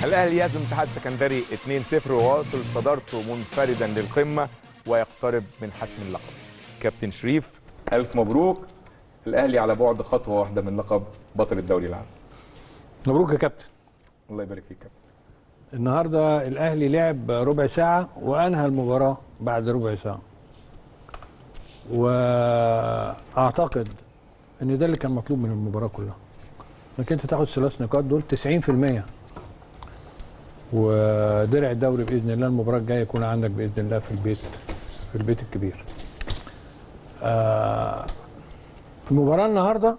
الاهلي يهزم الاتحاد السكندري 2-0 وواصل صدارته منفردا للقمه ويقترب من حسم اللقب كابتن شريف الف مبروك الاهلي على بعد خطوه واحده من لقب بطل الدوري العام مبروك يا كابتن الله يبارك فيك كابتن النهارده الاهلي لعب ربع ساعه وانهى المباراه بعد ربع ساعه واعتقد ان ده اللي كان مطلوب من المباراه كلها انك انت تاخد ثلاث نقاط دول 90% ودرع الدوري باذن الله المباراه الجايه يكون عندك باذن الله في البيت في البيت الكبير آه المباراه النهارده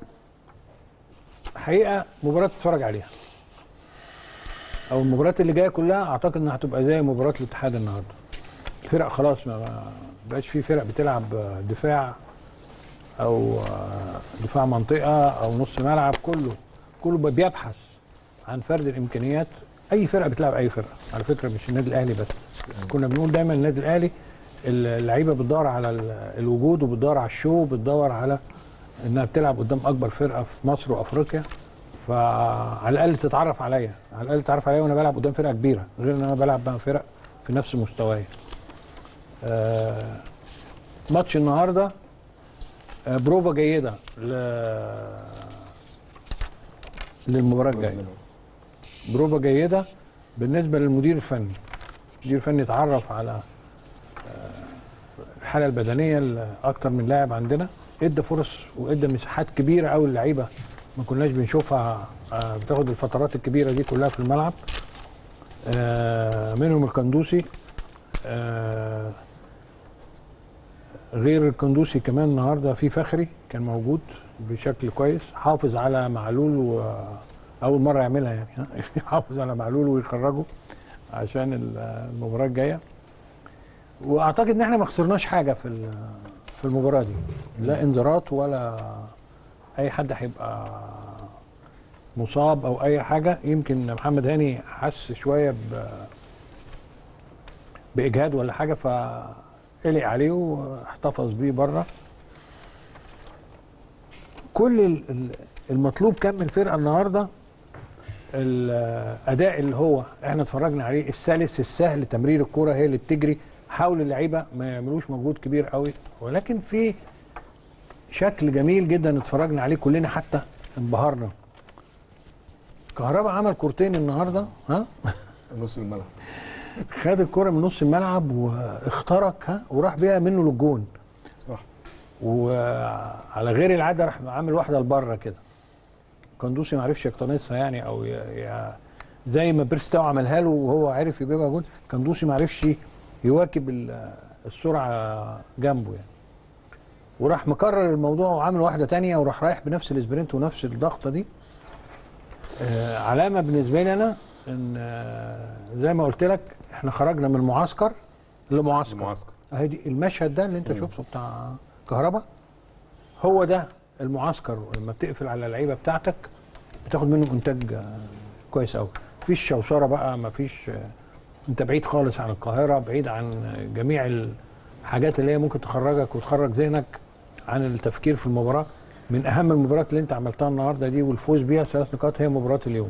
حقيقه مباراه تتفرج عليها او المباريات اللي جايه كلها اعتقد انها هتبقى زي مباراه الاتحاد النهارده الفرق خلاص ما ما بقاش في فرق بتلعب دفاع او دفاع منطقه او نص ملعب كله كله بقى بيبحث عن فرد الامكانيات اي فرقه بتلعب اي فرقه على فكره مش النادي الاهلي بس كنا بنقول دايما النادي الاهلي اللعيبه بتدور على ال- الوجود وبتدور على الشو وبتدور على انها بتلعب قدام اكبر فرقه في مصر وافريقيا فعلى الاقل تتعرف عليا على الاقل تتعرف عليا وانا بلعب قدام فرقه كبيره غير ان انا بلعب مع فرق في نفس مستواي آه ماتش النهارده آه بروفا جيده ل... للمباراه الجايه بروفا جيده بالنسبه للمدير الفني المدير الفني اتعرف على آه، الحاله البدنيه لاكتر من لاعب عندنا ادى فرص وادى مساحات كبيره قوي للعيبه ما كناش بنشوفها آه، بتاخد الفترات الكبيره دي كلها في الملعب آه، منهم القندوسي آه، غير القندوسي كمان النهارده في فخري كان موجود بشكل كويس حافظ على معلول واول مره يعملها يعني ها؟ يحافظ على معلول ويخرجه عشان ال- المباراه الجايه واعتقد ان احنا ما خسرناش حاجه في ال- في المباراه دي لا انذارات ولا اي حد هيبقى مصاب او اي حاجه يمكن محمد هاني حس شويه ب باجهاد ولا حاجه فقلق عليه واحتفظ بيه بره كل ال- ال- المطلوب كان من الفرقه النهارده الاداء اللي هو احنا اتفرجنا عليه السلس السهل تمرير الكره هي اللي بتجري حاول اللعيبه ما يعملوش مجهود كبير قوي ولكن في شكل جميل جدا اتفرجنا عليه كلنا حتى انبهرنا كهربا عمل كورتين النهارده ها نص الملعب خد الكرة من نص الملعب واخترق ها وراح بيها منه للجون صح وعلى غير العاده راح عامل واحده لبره كده قندوسي ما عرفش يقتنصها يعني او ي... ي... زي ما بيرستاو عملها له وهو عرف يجيبها جون قندوسي ما عرفش يواكب ال- السرعه جنبه يعني وراح مكرر الموضوع وعامل واحده تانية وراح رايح بنفس الاسبرنت ونفس الضغطه دي آه علامه بالنسبه لي انا ان آه زي ما قلت لك احنا خرجنا من معسكر لمعسكر المعسكر اهي دي المشهد ده اللي انت شفته بتاع كهربا هو ده المعسكر لما بتقفل على اللعيبه بتاعتك بتاخد منه انتاج آه، كويس قوي مفيش شوشره بقى مفيش آه، انت بعيد خالص عن القاهره بعيد عن جميع الحاجات اللي هي ممكن تخرجك وتخرج ذهنك عن التفكير في المباراه من اهم المباريات اللي انت عملتها النهارده دي والفوز بيها ثلاث نقاط هي مباراه اليوم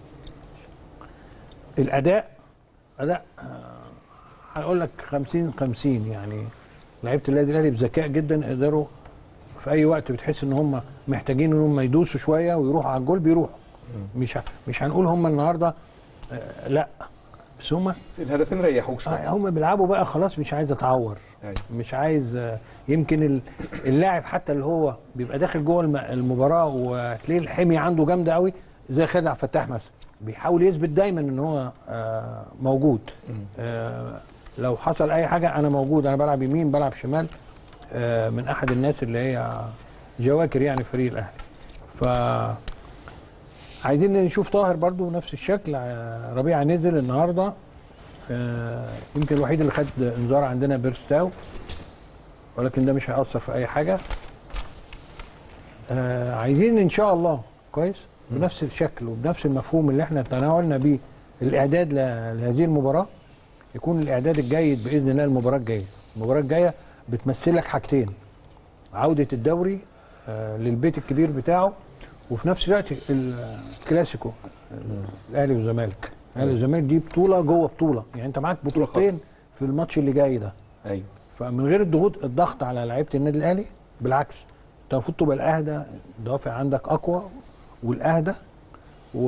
الاداء اداء آه، هقول لك 50 50 يعني لعيبه النادي الاهلي بذكاء جدا قدروا في اي وقت بتحس ان هم محتاجين ان هم يدوسوا شويه ويروحوا على الجول بيروحوا مش ه- مش هنقول هم النهارده آه، لا بس هم بس الهدفين ريحوك شويه آه، هم بيلعبوا بقى خلاص مش عايز اتعور أيوة. مش عايز آه، يمكن ال- اللاعب حتى اللي هو بيبقى داخل جوه الم- المباراه وتلاقيه الحميه عنده جامده قوي زي خالد عبد الفتاح مثلا بيحاول يثبت دايما ان هو آه، موجود آه، لو حصل اي حاجه انا موجود انا بلعب يمين بلعب شمال آه، من احد الناس اللي هي جواكر يعني فريق الاهلي ف عايزين نشوف طاهر برضو نفس الشكل آه، ربيعه نزل النهارده آه، يمكن الوحيد اللي خد انذار عندنا بيرستاو ولكن ده مش هيأثر في اي حاجه آه، عايزين ان شاء الله كويس بنفس الشكل وبنفس المفهوم اللي احنا تناولنا بيه الاعداد ل- لهذه المباراه يكون الاعداد الجيد باذن الله المباراه الجايه المباراه الجايه بتمثل لك حاجتين عوده الدوري آه، للبيت الكبير بتاعه وفي نفس الوقت ال- الكلاسيكو الاهلي والزمالك الاهلي والزمالك دي بطوله جوه بطوله يعني انت معاك بطولة بطولتين خاصة. في الماتش اللي جاي ده ايوه فمن غير الضغوط الضغط على لعيبه النادي الاهلي بالعكس انت المفروض تبقى الاهدى الدوافع عندك اقوى والاهدى و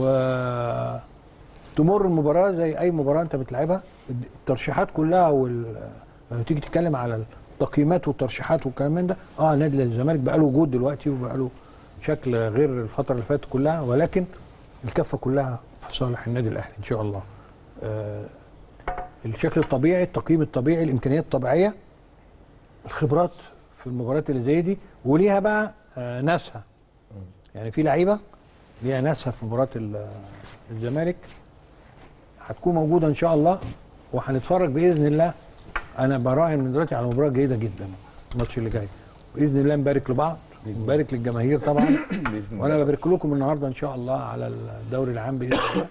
تمر المباراه زي اي مباراه انت بتلعبها الترشيحات كلها وال لما تيجي تتكلم على التقييمات والترشيحات والكلام من ده اه نادي الزمالك بقى له وجود دلوقتي وبقى له شكل غير الفتره اللي فاتت كلها ولكن الكفه كلها في صالح النادي الاهلي ان شاء الله آه الشكل الطبيعي التقييم الطبيعي الامكانيات الطبيعيه الخبرات في المباريات اللي زي دي وليها بقى آه، ناسها يعني في لعيبه ليها ناسها في مباراه ال- الزمالك هتكون موجوده ان شاء الله وهنتفرج باذن الله انا براهن من دلوقتي على مباراه جيده جدا الماتش اللي جاي باذن الله نبارك لبعض بإذن الله. نبارك للجماهير طبعا باذن وانا الله ببارك لكم النهارده ان شاء الله على الدوري العام باذن الله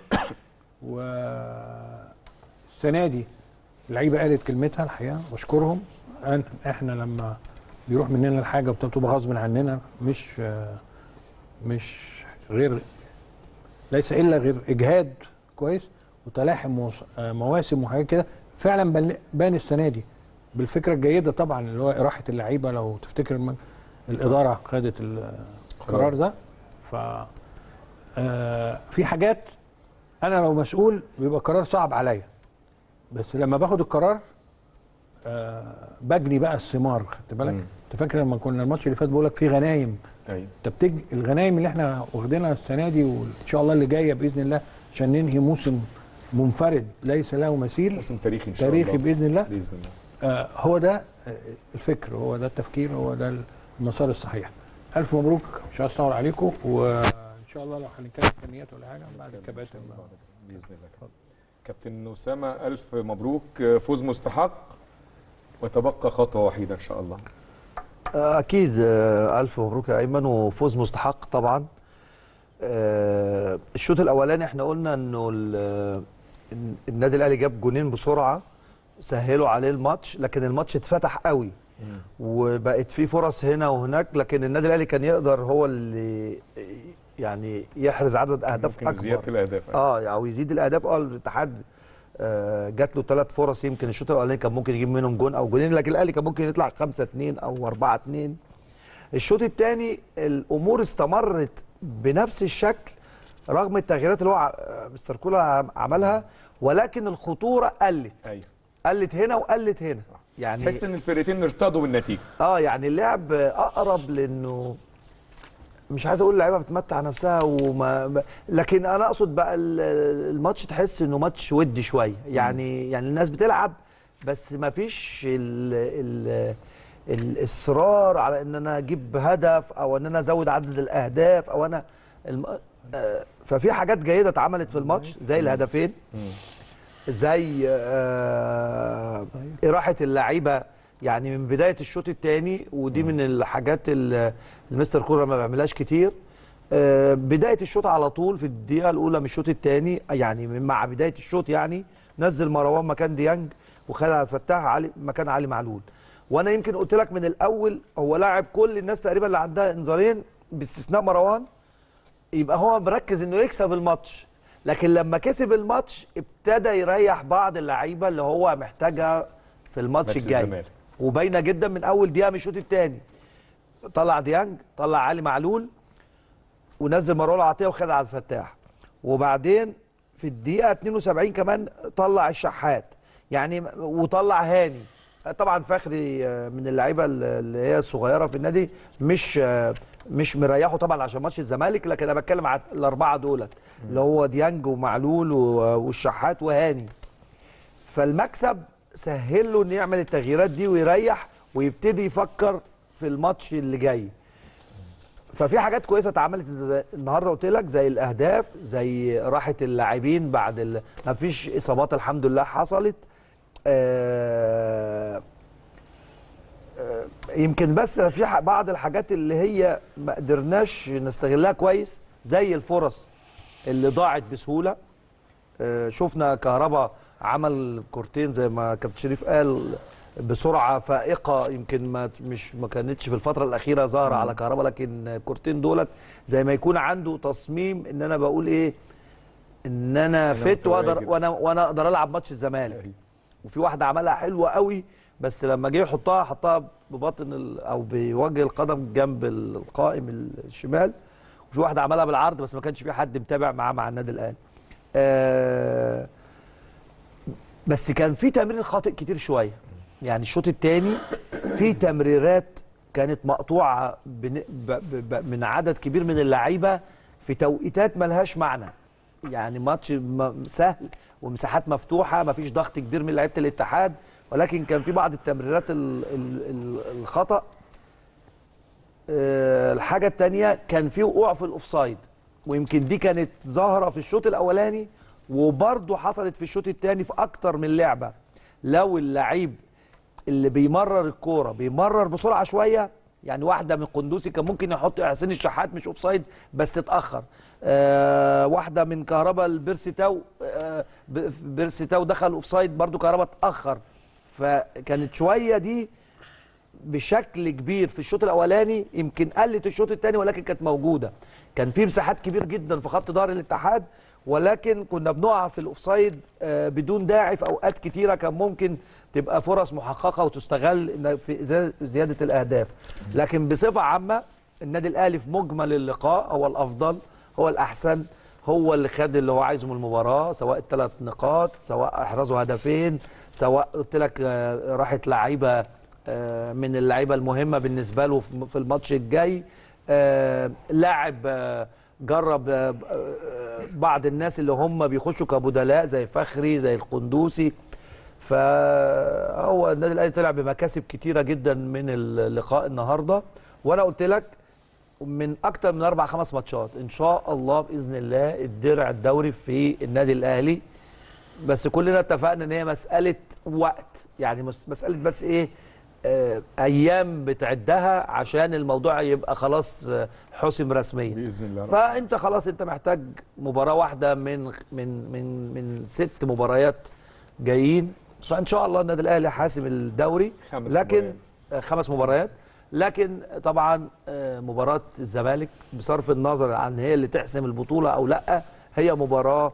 والسنه دي اللعيبه قالت كلمتها الحقيقه بشكرهم أن- احنا لما بيروح مننا الحاجه بتبقى غصب عننا مش آه، مش غير ليس الا غير اجهاد كويس وتلاحم موس- آه، مواسم وحاجات كده فعلا بان- بان السنه دي بالفكره الجيده طبعا اللي هو اراحه اللعيبه لو تفتكر الم- الاداره خدت القرار ده ف آه، في حاجات انا لو مسؤول بيبقى قرار صعب عليا بس لما باخد القرار آه بجني بقى الثمار خدت بالك مم. انت فاكر لما كنا الماتش اللي فات بقول لك في غنايم ايوه انت بتج... الغنايم اللي احنا واخدينها السنه دي وان شاء الله اللي جايه باذن الله عشان ننهي موسم منفرد ليس له مثيل موسم تاريخي ان شاء تاريخي الله باذن الله باذن الله آه هو ده آه، الفكر هو ده التفكير هو ده المسار الصحيح الف مبروك مش عايز اطول عليكم وان شاء الله لو هنتكلم فنيات ولا حاجه بعد الكباتن بقى. باذن الله كابتن اسامه الف مبروك فوز مستحق وتبقى خطوه وحيده ان شاء الله اكيد آه، الف مبروك يا ايمن وفوز مستحق طبعا آه، الشوط الاولاني احنا قلنا انه ال- إن النادي الاهلي جاب جونين بسرعه سهلوا عليه الماتش لكن الماتش اتفتح قوي وبقت في فرص هنا وهناك لكن النادي الاهلي كان يقدر هو اللي يعني يحرز عدد اهداف ممكن اكبر زياده الاهداف اه او يزيد الاهداف اه الاتحاد آه جات له ثلاث فرص يمكن الشوط الاولاني كان ممكن يجيب منهم جون او جونين لكن الاهلي كان ممكن يطلع 5 2 او 4 2 الشوط الثاني الامور استمرت بنفس الشكل رغم التغييرات اللي هو ع- آه، مستر كولر عم- عملها ولكن الخطوره قلت ايوه قلت هنا وقلت هنا يعني تحس ان الفرقتين ارتضوا بالنتيجه اه يعني اللعب اقرب لانه مش عايز اقول اللعيبه بتمتع نفسها وما ما- لكن انا اقصد بقى ال- الماتش تحس انه ماتش ودي شويه يعني يعني الناس بتلعب بس ما فيش ال ال الاصرار على ان انا اجيب هدف او ان انا ازود عدد الاهداف او انا الم... آه، ففي حاجات جيده اتعملت في الماتش زي الهدفين زي آه إراحة اللعيبة يعني من بداية الشوط الثاني ودي من الحاجات اللي المستر كولر ما بيعملهاش كتير آه بداية الشوط على طول في الدقيقة الأولى من الشوط الثاني يعني من مع بداية الشوط يعني نزل مروان مكان ديانج وخالد عبد الفتاح علي مكان علي معلول وانا يمكن قلت لك من الاول هو لاعب كل الناس تقريبا اللي عندها انذارين باستثناء مروان يبقى هو مركز انه يكسب الماتش لكن لما كسب الماتش ابتدى يريح بعض اللعيبه اللي هو محتاجها في الماتش ماتش الجاي الزمالك. وباينه جدا من اول دقيقه من الشوط الثاني طلع ديانج طلع علي معلول ونزل مروان عطيه وخالد عبد الفتاح وبعدين في الدقيقه 72 كمان طلع الشحات يعني وطلع هاني طبعا فخري آه، من اللعيبه اللي هي الصغيره في النادي مش آه، مش مريحه طبعا عشان ماتش الزمالك لكن انا بتكلم على الاربعه دولت اللي هو ديانج ومعلول و- والشحات وهاني فالمكسب سهل له انه يعمل التغييرات دي ويريح ويبتدي يفكر في الماتش اللي جاي ففي حاجات كويسه اتعملت زي- النهارده قلت لك زي الاهداف زي راحه اللاعبين بعد ال... ما فيش اصابات الحمد لله حصلت آه... آه... يمكن بس في ح- بعض الحاجات اللي هي ما قدرناش نستغلها كويس زي الفرص اللي ضاعت بسهوله آه، شفنا كهربا عمل كورتين زي ما كابتن شريف قال بسرعه فائقه يمكن ما مش ما كانتش في الفتره الاخيره ظاهره على كهربا لكن الكورتين دولت زي ما يكون عنده تصميم ان انا بقول ايه ان انا فت متواجد. واقدر وانا وانا اقدر العب ماتش الزمالك وفي واحده عملها حلوه قوي بس لما جه يحطها حطها ببطن ال... او بوجه القدم جنب القائم الشمال وفي واحده عملها بالعرض بس ما كانش في حد متابع معاه مع النادي الاهلي آه بس كان في تمرير خاطئ كتير شويه يعني الشوط الثاني في تمريرات كانت مقطوعه بن... ب... ب... ب... من عدد كبير من اللعيبه في توقيتات ملهاش معنى يعني ماتش م- سهل ومساحات مفتوحه مفيش ضغط كبير من لعيبه الاتحاد ولكن كان في بعض التمريرات ال... ال... ال... الخطا آه، الحاجه الثانيه كان في وقوع في الاوفسايد ويمكن دي كانت ظاهره في الشوط الاولاني وبرضه حصلت في الشوط الثاني في اكتر من لعبه لو اللعيب اللي بيمرر الكوره بيمرر بسرعه شويه يعني واحده من قندوسي كان ممكن يحط حسين الشحات مش اوفسايد بس اتاخر آه واحده من كهربا البيرسي تاو آه ب- بيرسي تاو دخل اوفسايد برضو كهربا اتاخر فكانت شويه دي بشكل كبير في الشوط الاولاني يمكن قلت الشوط الثاني ولكن كانت موجوده كان في مساحات كبير جدا في خط ظهر الاتحاد ولكن كنا بنقع في الاوفسايد آه، بدون داعي في اوقات كتيره كان ممكن تبقى فرص محققه وتستغل إن في إزا- زياده الاهداف لكن بصفه عامه النادي الاهلي في مجمل اللقاء هو الافضل هو الاحسن هو اللي خد اللي هو عايزه من المباراه سواء الثلاث نقاط سواء احرزوا هدفين سواء قلت لك آه، راحت لعيبه آه، من اللعيبه المهمه بالنسبه له في في الماتش الجاي آه، لاعب آه، جرب آه، آه، بعض الناس اللي هم بيخشوا كبدلاء زي فخري زي القندوسي فهو النادي الاهلي طلع بمكاسب كتيره جدا من اللقاء النهارده وانا قلت لك من اكتر من اربع خمس ماتشات ان شاء الله باذن الله الدرع الدوري في النادي الاهلي بس كلنا اتفقنا ان هي مساله وقت يعني مس- مساله بس ايه آه ايام بتعدها عشان الموضوع يبقى خلاص آه، حسم رسميا باذن الله رب. فانت خلاص انت محتاج مباراه واحده من من من من ست مباريات جايين فان شاء الله النادي الاهلي حاسم الدوري خمس لكن مباريات. آه، خمس مباريات لكن طبعا آه، مباراه الزمالك بصرف النظر عن هي اللي تحسم البطوله او لا هي مباراه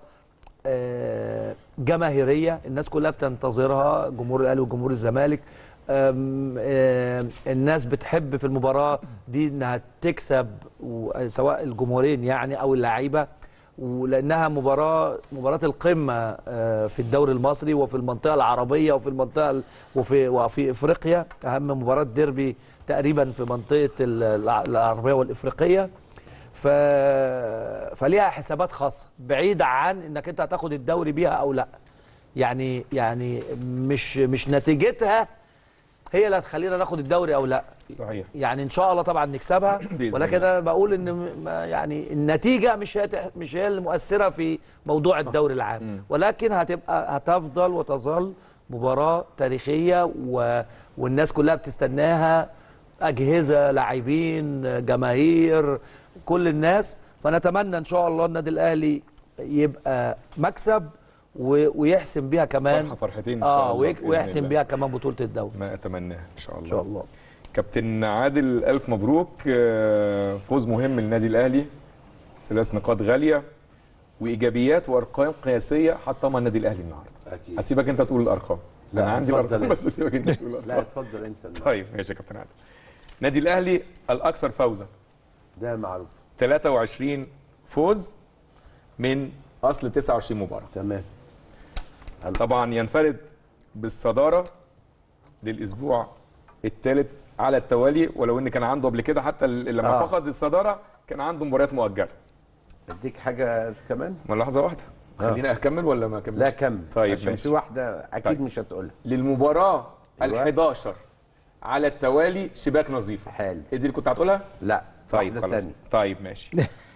آه، جماهيريه الناس كلها بتنتظرها جمهور الاهلي وجمهور الزمالك آم، آم، الناس بتحب في المباراه دي انها تكسب و- سواء الجمهورين يعني او اللعيبه ولانها مباراه مباراه القمه آه، في الدوري المصري وفي المنطقه العربيه وفي المنطقه ال- وفي وفي افريقيا اهم مباراه ديربي تقريبا في منطقه ال- الع- العربيه والافريقيه ف... فليها حسابات خاصه بعيد عن انك انت هتاخد الدوري بيها او لا يعني يعني مش مش نتيجتها هي اللي هتخلينا ناخد الدوري او لا صحيح يعني ان شاء الله طبعا نكسبها بإذن ولكن الله. انا بقول ان م- ما- يعني النتيجه مش هي تح- مش هي المؤثره في موضوع الدوري العام ولكن هتبقى هتفضل وتظل مباراه تاريخيه و... والناس كلها بتستناها اجهزه لاعبين جماهير كل الناس فنتمنى ان شاء الله النادي الاهلي يبقى مكسب و... ويحسم بيها كمان فرحه فرحتين ان شاء اه الله ويك- بإذن ويحسم الله. بيها كمان بطوله الدوري ما اتمناه ان شاء الله ان شاء الله كابتن عادل الف مبروك آه، فوز مهم للنادي الاهلي ثلاث نقاط غاليه وايجابيات وارقام قياسيه حطمها النادي الاهلي النهارده اكيد هسيبك انت تقول الارقام لا، انا عندي اتفضل الارقام انت. بس سيبك انت تقول لا الارقام اتفضل انت طيب ماشي يا كابتن عادل النادي الاهلي الاكثر فوزا ده معروف 23 فوز من اصل 29 مباراه تمام طبعا ينفرد بالصداره للاسبوع الثالث على التوالي ولو ان كان عنده قبل كده حتى ال- لما آه. فقد الصداره كان عنده مباريات مؤجله اديك حاجه كمان ما لحظه واحده آه. خليني اكمل ولا ما اكمل لا كمل طيب عشان ماشي. في واحده اكيد طيب. مش هتقولها للمباراه أيوة. ال11 على التوالي شباك نظيفه حلو هي دي اللي كنت هتقولها لا طيب واحده خلاص تانية طيب ماشي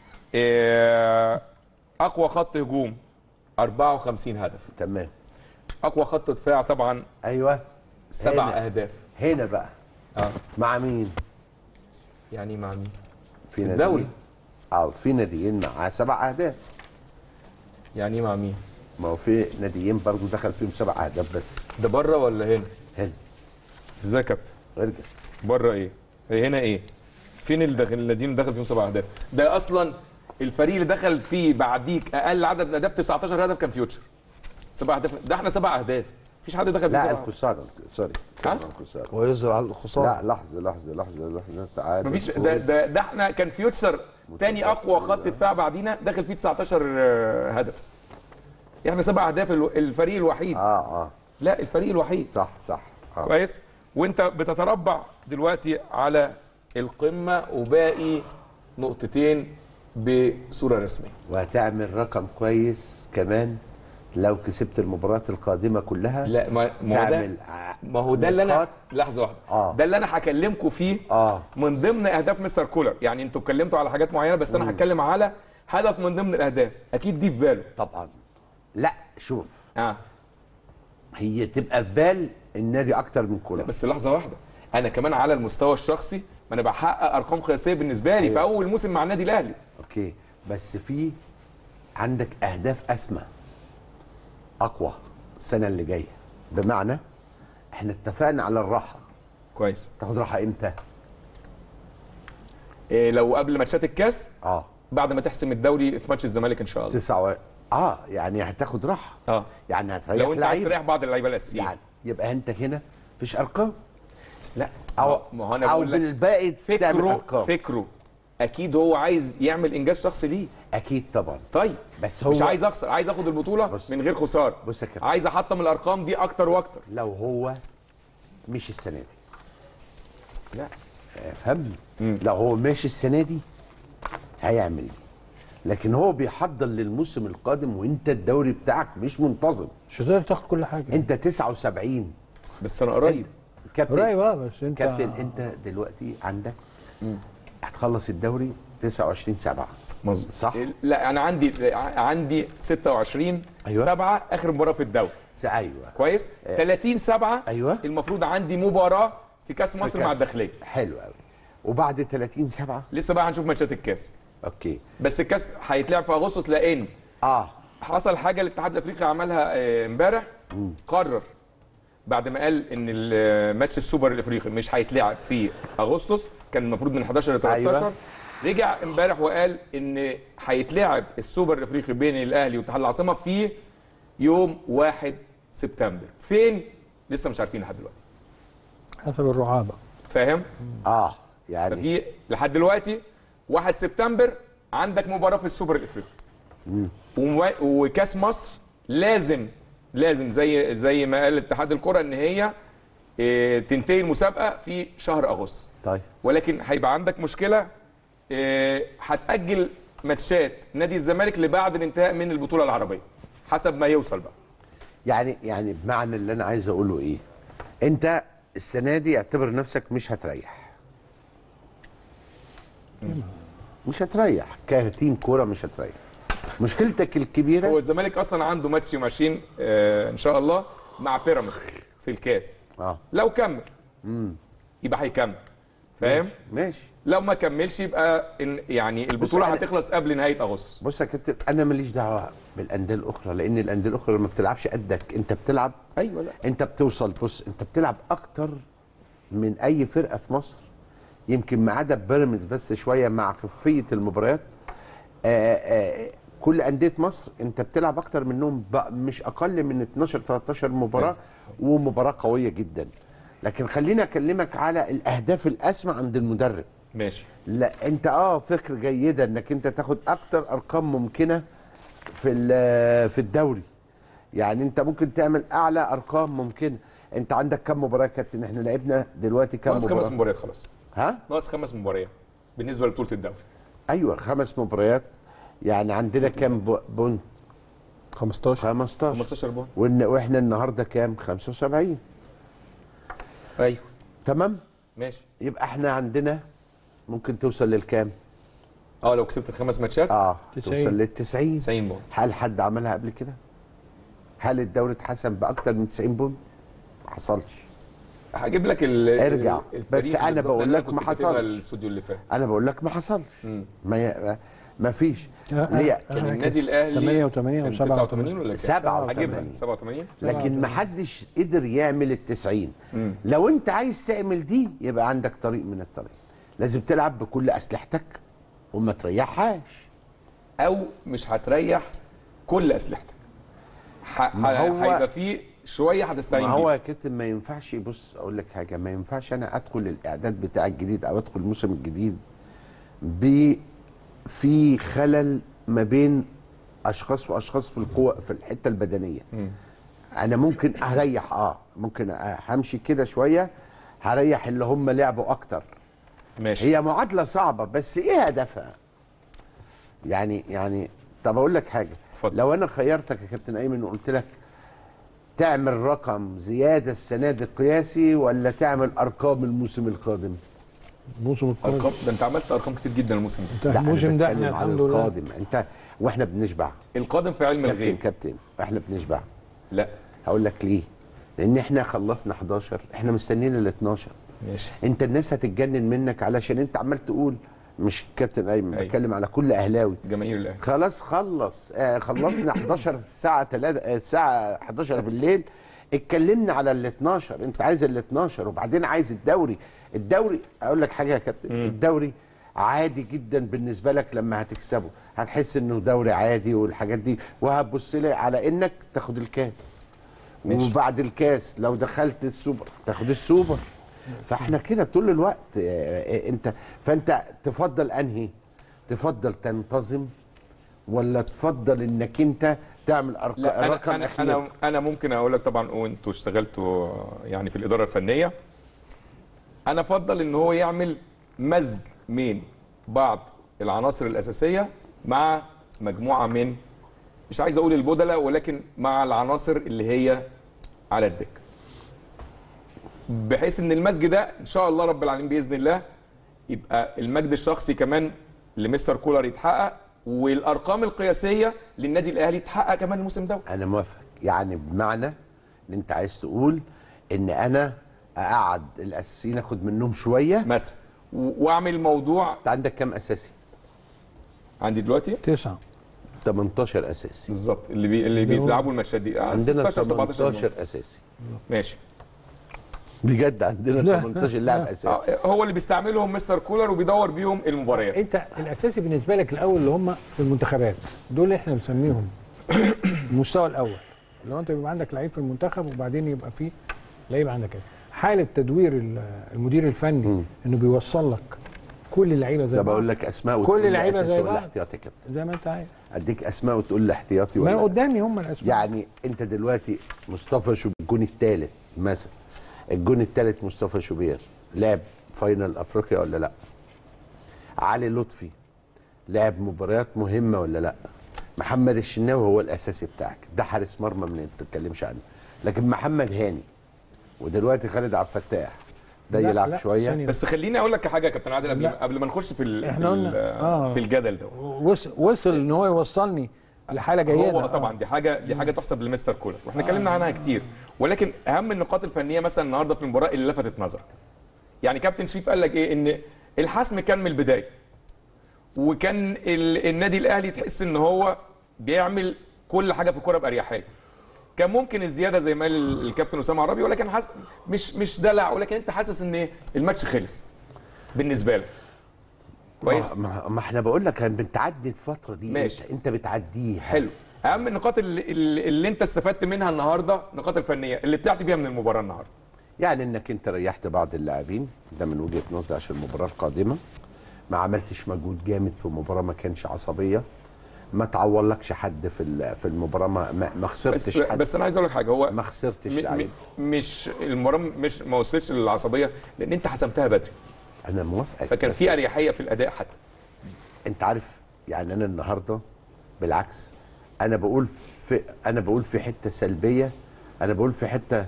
إيه، اقوى خط هجوم 54 هدف تمام اقوى خط دفاع طبعا ايوه سبع هنا. اهداف هنا بقى اه مع مين يعني مع مين في الدوري. ناديين اه في ناديين مع سبع اهداف يعني مع مين ما هو في ناديين برضو دخل فيهم سبع اهداف بس ده بره ولا هنا هنا ازاي يا كابتن ارجع بره ايه إيه هنا ايه فين اللي داخل الذين دخل فيهم سبع اهداف ده اصلا الفريق اللي دخل فيه بعديك اقل عدد اهداف 19 هدف كان فيوتشر سبع اهداف ده احنا سبع اهداف مفيش حد دخل فيه لا سبع أهداف. الخساره سوري ها؟ الخساره ويظهر على الخساره لا لحظه لحظه لحظه لحظه تعالى مفيش ده, ده, ده احنا كان فيوتشر تاني اقوى خط دفاع بعدينا داخل فيه 19 آه، هدف احنا سبع اهداف الو- الفريق الوحيد اه اه لا الفريق الوحيد صح صح آه. كويس وانت بتتربع دلوقتي على القمه وباقي نقطتين بصوره رسميه وهتعمل رقم كويس كمان لو كسبت المباريات القادمه كلها لا ما ما هو ده تعمل ع- ما هو ده اللي انا نقاط. لحظه واحده آه. ده اللي انا هكلمكم فيه اه من ضمن اهداف مستر كولر يعني انتوا اتكلمتوا على حاجات معينه بس انا هتكلم على هدف من ضمن الاهداف اكيد دي في باله طبعا لا شوف اه هي تبقى في بال النادي اكتر من كولر بس لحظه واحده انا كمان على المستوى الشخصي ما انا بحقق ارقام قياسيه بالنسبه لي في اول موسم مع النادي الاهلي اوكي بس في عندك اهداف اسمى اقوى السنه اللي جايه بمعنى احنا اتفقنا على الراحه كويس تاخد راحه امتى إيه لو قبل ماتشات الكاس اه بعد ما تحسم الدوري في ماتش الزمالك ان شاء الله تسعة و... اه يعني هتاخد راحه اه يعني هتريح لو انت عايز لعيب. تريح بعض اللعيبه الاساسيين يعني يبقى انت هنا مفيش ارقام لا او ما هو انا او بقول لك بالباقي تعمل فكره ارقام فكره اكيد هو عايز يعمل انجاز شخصي ليه اكيد طبعا طيب بس هو مش عايز اخسر عايز اخد البطوله بص. من غير خساره بص يا كابتن. عايز احطم الارقام دي اكتر واكتر لو هو مش السنه دي لا فهمني لو هو ماشي السنه دي هيعمل دي لكن هو بيحضر للموسم القادم وانت الدوري بتاعك مش منتظم مش هتقدر تاخد كل حاجه انت 79 بس انا قريب كابتن قريب اه بس انت كابتن انت دلوقتي عندك هتخلص الدوري 29 7 مظبوط صح؟ لا انا عندي عندي 26 أيوة. 7 اخر مباراه في الدوري ايوه كويس 30 7 أيوة. المفروض عندي مباراه في كاس مصر مع كاس- الداخليه حلو قوي وبعد 30 7 لسه بقى هنشوف ماتشات الكاس اوكي بس الكاس هيتلعب في اغسطس لان اه حصل حاجه الاتحاد الافريقي عملها آه، امبارح قرر بعد ما قال ان الماتش السوبر الافريقي مش هيتلعب في اغسطس كان المفروض من 11 ل 13 أيوة. رجع امبارح وقال ان هيتلعب السوبر الافريقي بين الاهلي واتحاد العاصمه في يوم 1 سبتمبر فين لسه مش عارفين لحد دلوقتي حسب الرعابه فاهم اه يعني ففي لحد دلوقتي 1 سبتمبر عندك مباراه في السوبر الافريقي وموا- وكاس مصر لازم لازم زي زي ما قال اتحاد الكره ان هي إيه، تنتهي المسابقه في شهر اغسطس طيب ولكن هيبقى عندك مشكله إيه، هتاجل ماتشات نادي الزمالك لبعد الانتهاء من البطوله العربيه حسب ما يوصل بقى يعني يعني بمعنى اللي انا عايز اقوله ايه انت السنه دي اعتبر نفسك مش هتريح مش هتريح كتيم كوره مش هتريح مشكلتك هو الكبيره الزمالك اصلا عنده ماتش يوم 20 آه، ان شاء الله مع بيراميدز في الكاس اه لو كمل يبقى هيكمل فاهم ماشي لو ما كملش يبقى إن يعني البطوله أنا- هتخلص قبل نهايه اغسطس بص يا كابتن انا ماليش دعوه بالانديه الاخرى لان الانديه الاخرى لما بتلعبش قدك انت بتلعب ايوه لا انت بتوصل بص انت بتلعب اكتر من اي فرقه في مصر يمكن ما عدا بيراميدز بس شويه مع خفيه المباريات آآ آآ كل انديه مصر انت بتلعب اكتر منهم بق- مش اقل من 12 13 مباراه ومباراه قويه جدا لكن خليني اكلمك على الاهداف الاسمى عند المدرب ماشي لا انت اه فكر جيده انك انت تاخد اكتر ارقام ممكنه في ال- في الدوري يعني انت ممكن تعمل اعلى ارقام ممكنه انت عندك كم مباراه يا كابتن احنا لعبنا دلوقتي كم ناقص خمس مباراه مباريات خلاص ها ناقص خمس مباريات بالنسبه لبطوله الدوري ايوه خمس مباريات يعني عندنا كام ب- بونت 15 15 15 بون وإن واحنا النهارده كام 75 ايوه تمام ماشي يبقى احنا عندنا ممكن توصل للكام اه لو كسبت الخمس ماتشات اه 90. توصل لل 90 90 بون هل حد عملها قبل كده؟ هل الدوري اتحسن باكتر من 90 بون؟ ما حصلش هجيب لك ال ارجع. ال- بس التاريخ أنا بالظبط بقول اللي لك كنت ما كاتبها حصلش. الاستوديو اللي فات انا بقول لك ما حصلش مم. ما ي... ما فيش آه، ليه؟ آه، كان آه، النادي الاهلي 88 كان و 89 ولا كام؟ 87. هجيبها 87 لكن ما حدش قدر يعمل ال 90 لو انت عايز تعمل دي يبقى عندك طريق من الطريق لازم تلعب بكل اسلحتك وما تريحهاش او مش هتريح كل اسلحتك ح- ما ح- هو- هيبقى في شويه هتستعين ما هو بيها يا كابتن ما ينفعش بص اقول لك حاجه ما ينفعش انا ادخل الاعداد بتاع الجديد او ادخل الموسم الجديد ب في خلل ما بين اشخاص واشخاص في القوه في الحته البدنيه انا ممكن اريح اه ممكن أ- همشي كده شويه هريح اللي هم لعبوا اكتر ماشي هي معادله صعبه بس ايه هدفها يعني يعني طب اقول لك حاجه اتفضل. لو انا خيرتك يا كابتن ايمن وقلت لك تعمل رقم زياده السنه دي قياسي ولا تعمل ارقام الموسم القادم الموسم القادم ارقام ده انت عملت ارقام كتير جدا الموسم ده انت لا، أنا الموسم ده بتكلم احنا على الحمد لله القادم انت واحنا بنشبع القادم في علم كابتن الغيب كابتن احنا بنشبع لا هقول لك ليه لان احنا خلصنا 11 احنا مستنيين ال 12 ماشي انت الناس هتتجنن منك علشان انت عمال تقول مش كابتن ايمن أيوة. بتكلم على كل اهلاوي جماهير الاهلي خلاص خلص آه خلصنا 11 الساعه 3 آه الساعه 11 بالليل اتكلمنا على ال 12 انت عايز ال 12 وبعدين عايز الدوري الدوري اقول لك حاجه يا كابتن الدوري عادي جدا بالنسبه لك لما هتكسبه هتحس انه دوري عادي والحاجات دي وهتبص لي على انك تاخد الكاس ماشي. وبعد الكاس لو دخلت السوبر تاخد السوبر فاحنا كده طول الوقت آه، آه، انت فانت تفضل انهي تفضل تنتظم ولا تفضل انك انت تعمل أرق... لا انا رقم انا اخير انا انا ممكن اقول لك طبعا وانتوا اشتغلتوا يعني في الاداره الفنيه انا افضل ان هو يعمل مزج من بعض العناصر الاساسيه مع مجموعه من مش عايز اقول البدلاء ولكن مع العناصر اللي هي على الدكه بحيث ان المزج ده ان شاء الله رب العالمين باذن الله يبقى المجد الشخصي كمان لمستر كولر يتحقق والارقام القياسيه للنادي الاهلي تتحقق كمان الموسم ده انا موافق يعني بمعنى ان انت عايز تقول ان انا اقعد الاساسيين اخد منهم شويه مثلا و- واعمل موضوع انت عندك كام اساسي عندي دلوقتي تسعة 18 اساسي بالظبط اللي بي... اللي اللي هو- بيلعبوا الماتشات دي آه، عندنا 16 17 18 اساسي ماشي بجد عندنا لا. 18 لاعب اساسي آه، هو اللي بيستعملهم مستر كولر وبيدور بيهم المباريات انت الاساسي بالنسبه لك الاول اللي هم في المنتخبات دول احنا بنسميهم المستوى الاول لو انت بيبقى عندك لعيب في المنتخب وبعدين يبقى في لعيب عندك كده حاله تدوير ال- المدير الفني انه بيوصل لك كل اللعيبه زي طب بعض اقول لك اسماء كل وتقول لي اللعيبة أساسي زي ولا بعض. احتياطي يا كابتن زي ما انت عايز اديك اسماء وتقول لي احتياطي ما ولا انا لا. قدامي هم الاسماء يعني انت دلوقتي مصطفى شوبير الجون الثالث مثلا الجون الثالث مصطفى شوبير لعب فاينل افريقيا ولا لا علي لطفي لعب مباريات مهمه ولا لا محمد الشناوي هو الاساسي بتاعك ده حارس مرمى ما تتكلمش عنه لكن محمد هاني ودلوقتي خالد عبد الفتاح ده لا، يلعب لا، شويه ثانية. بس خليني اقول لك حاجه يا كابتن عادل قبل لا. قبل ما نخش في ال... احنا في, قلنا- ال... آه. في الجدل ده وصل, وصل ان هو يوصلني لحاله جيده هو طبعا دي حاجه دي حاجه تحسب لمستر كولر واحنا اتكلمنا عنها كتير ولكن اهم النقاط الفنيه مثلا النهارده في المباراه اللي لفتت نظرك يعني كابتن شريف قال لك ايه ان الحسم كان من البدايه وكان ال... النادي الاهلي تحس ان هو بيعمل كل حاجه في الكوره باريحيه كان ممكن الزياده زي ما قال ال- الكابتن اسامه عربي ولكن حس... مش مش دلع ولكن انت حاسس ان الماتش خلص بالنسبه لك كويس ما, ما- ما احنا بقول لك كان بتعدي الفتره دي ماشي. انت, انت بتعديها حلو اهم النقاط اللي, اللي اللي انت استفدت منها النهارده النقاط الفنيه اللي طلعت بيها من المباراه النهارده يعني انك انت ريحت بعض اللاعبين ده من وجهه نظري عشان المباراه القادمه ما عملتش مجهود جامد في مباراه ما كانش عصبيه ما تعورلكش حد في ال- في المباراه ما ما, ما خسرتش بس, حد بس انا عايز اقول لك حاجه هو ما خسرتش م- لعيب م- مش المباراه مش ما وصلتش للعصبيه لان انت حسمتها بدري انا موافقك فكان بس في اريحيه في الاداء حتى انت عارف يعني انا النهارده بالعكس انا بقول في انا بقول في حته سلبيه انا بقول في حته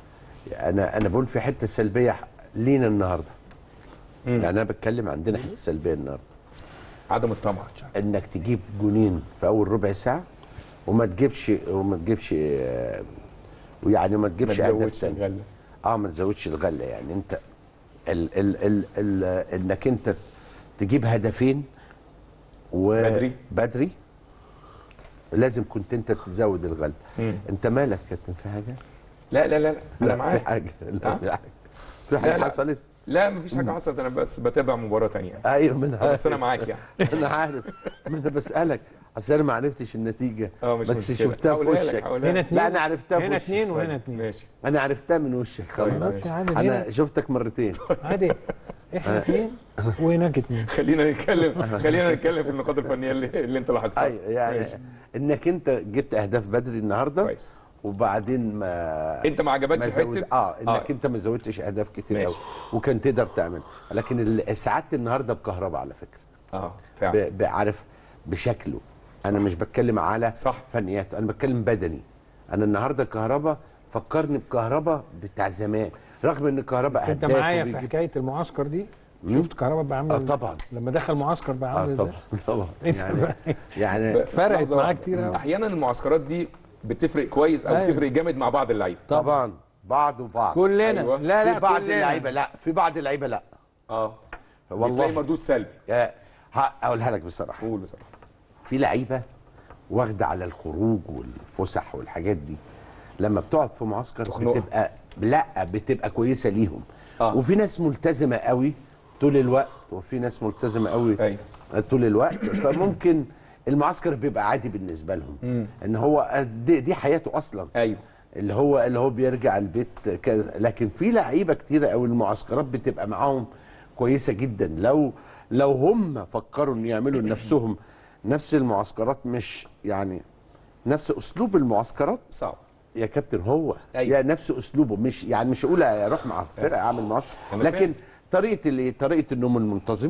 انا انا بقول في حته سلبيه لينا النهارده يعني انا بتكلم عندنا حته سلبيه النهارده عدم الطمع انك تجيب جونين في اول ربع ساعه وما تجيبش وما تجيبش آه، ويعني ما ما تجيبش اهداف تزودش تاني الغله اه ما تزودش الغله يعني انت ال ال ال ال انك انت تجيب هدفين و بدري. بدري لازم كنت انت تزود الغله مم. انت مالك كابتن في حاجه لا لا لا لا انا لا، في معاك حاجه لا آه؟ في حاجه في حاجه لا، لا. حصلت لا مفيش حاجه حصلت انا بس بتابع مباراه ثانيه ايوه من بس انا معاك يعني انا عارف ما انا بسالك اصل انا ما عرفتش النتيجه اه مش بس مشكلة. شفتها في هقولها لك، وشك هقولها هنا لك. اتنين لا انا عرفتها في هنا وشك اتنين وهنا اتنين ماشي انا عرفتها من وشك طيب، خلاص بس يا عادل انا هنا شفتك مرتين عادي احنا اتنين وهناك اتنين خلينا نتكلم خلينا نتكلم في النقاط الفنيه اللي, اللي انت لاحظتها ايوه يعني ماشي. انك انت جبت اهداف بدري النهارده كويس وبعدين ما انت ما عجبكش ما زود... حته اه انك آه. آه. انت ما زودتش اهداف كتير ماشي. قوي وكان تقدر تعمل لكن ال- سعادتي النهارده بكهرباء على فكره اه فعلا ب... بعرف بشكله انا مش بتكلم على صح. فنياته انا بتكلم بدني انا النهارده كهرباء فكرني بكهرباء بتاع زمان رغم ان كهرباء انت هداف معايا في وبيجيب- حكايه المعسكر دي مم. شفت كهربا بقى عامل اه ازاي؟ طبعا لما دخل معسكر بقى عامل اه ازاي طبعا طبعا انت يعني فاهم؟ يعني فرقت لحظة معاه واحدة. كتير أوي. احيانا المعسكرات دي بتفرق كويس او أيوة. بتفرق جامد مع بعض اللعيبه طبعا بعض وبعض كلنا أيوة. لا لا في بعض كلنا. اللعيبه لا في بعض اللعيبه لا اه والله والله مردود سلبي يا- ه- اقولها لك بصراحه قول بصراحه في لعيبه واخده على الخروج والفسح والحاجات دي لما بتقعد في معسكر تخنقها. بتبقى لا بتبقى كويسه ليهم آه. وفي ناس ملتزمه قوي طول الوقت وفي ناس ملتزمه قوي ايوه طول الوقت فممكن المعسكر بيبقى عادي بالنسبه لهم ان هو دي, دي حياته اصلا ايوه اللي هو اللي هو بيرجع البيت كذا لكن في لعيبه كتيره قوي المعسكرات بتبقى معاهم كويسه جدا لو لو هم فكروا ان يعملوا لنفسهم نفس المعسكرات مش يعني نفس اسلوب المعسكرات صعب يا كابتن هو أيوة. يا نفس اسلوبه مش يعني مش اقول اروح مع فرقه اعمل معسكر أنا لكن فاهم. طريقه الايه طريقه النوم المنتظم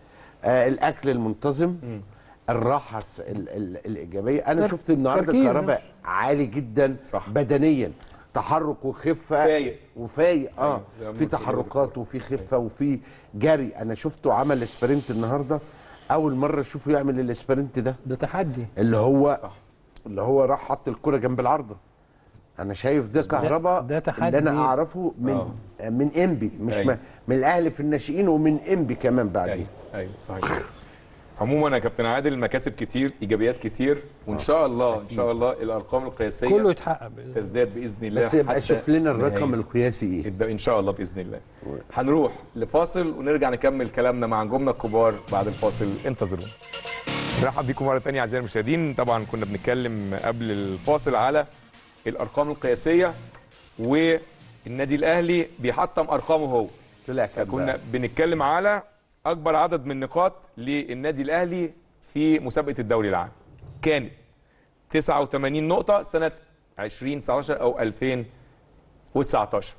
آه الاكل المنتظم الراحه الس- ال ال الايجابيه انا تر- شفت النهارده تركيز الكهرباء عالي جدا صح. بدنيا تحرك وخفه فايق. وفايق اه أيوة، زي ما في قلت كده تحركات وفي خفه وفي جري انا شفته عمل سبرنت النهارده اول مره اشوفه يعمل السبرنت ده ده تحدي اللي هو صح. اللي هو راح حط الكرة جنب العارضه انا شايف ده كهرباء ده تحدي. اللي انا اعرفه من من انبي مش أيوة. ما من الاهلي في الناشئين ومن انبي كمان بعدين ايوه ايوه صحيح عموما يا كابتن عادل مكاسب كتير ايجابيات كتير وان شاء الله ان شاء الله الارقام القياسيه كله يتحقق بإذن الله. تزداد باذن الله بس يبقى حتى شوف لنا الرقم نهاية. القياسي ايه الد- ان شاء الله باذن الله هنروح لفاصل ونرجع نكمل كلامنا مع نجومنا الكبار بعد الفاصل انتظرونا نرحب بيكم مره ثانيه اعزائي المشاهدين طبعا كنا بنتكلم قبل الفاصل على الارقام القياسيه والنادي الاهلي بيحطم ارقامه هو طلع كام كنا بقى؟ بنتكلم على اكبر عدد من نقاط للنادي الاهلي في مسابقه الدوري العام كانت 89 نقطه سنه 2019 او 2019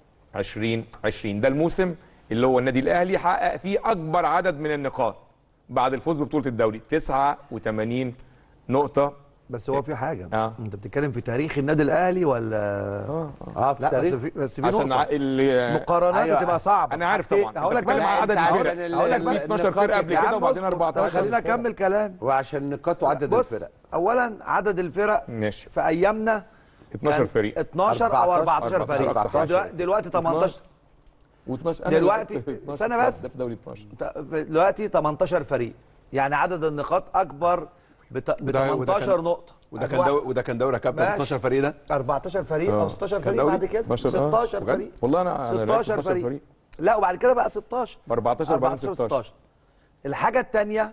2020 ده الموسم اللي هو النادي الاهلي حقق فيه اكبر عدد من النقاط بعد الفوز ببطوله الدوري 89 نقطه بس هو في حاجه آه. انت بتتكلم في تاريخ النادي الاهلي ولا اه في لا بس تاريخ في بس في عشان ع- نقطه اللي مقارنات أيوة. تبقى صعبه انا عارف حاجتين. طبعا هقول لك أنت بتتكلم بس على عدد أنت عشان الفرق ال- هقول لك ال- بقى في 12 فرقه قبل يا كده عم وبعدين اصبر. 14 طب خلينا فرقة. اكمل كلام وعشان نقاط وعدد بص الفرق اولا عدد الفرق ماشي في ايامنا 12 كان فريق 12 او 14 14 فريق أقصى دلوقتي- دلوقتي 18 و12 دلوقتي- استنى بس. ده في دوري 12 ت- دلوقتي 18 فريق يعني عدد النقاط اكبر ب وده- وده 18 كان- نقطه وده كان دوري وده كان دوري يا كابتن ماشي. 12 فريق ده 14 فريق آه. او 16 كان فريق دوري؟ بعد كده 12 آه. 16 بجد؟ فريق والله انا انا لعبت 16 فريق. فريق لا وبعد كده بقى 16 ب 14 بعدين 14 16 16 الحاجه الثانيه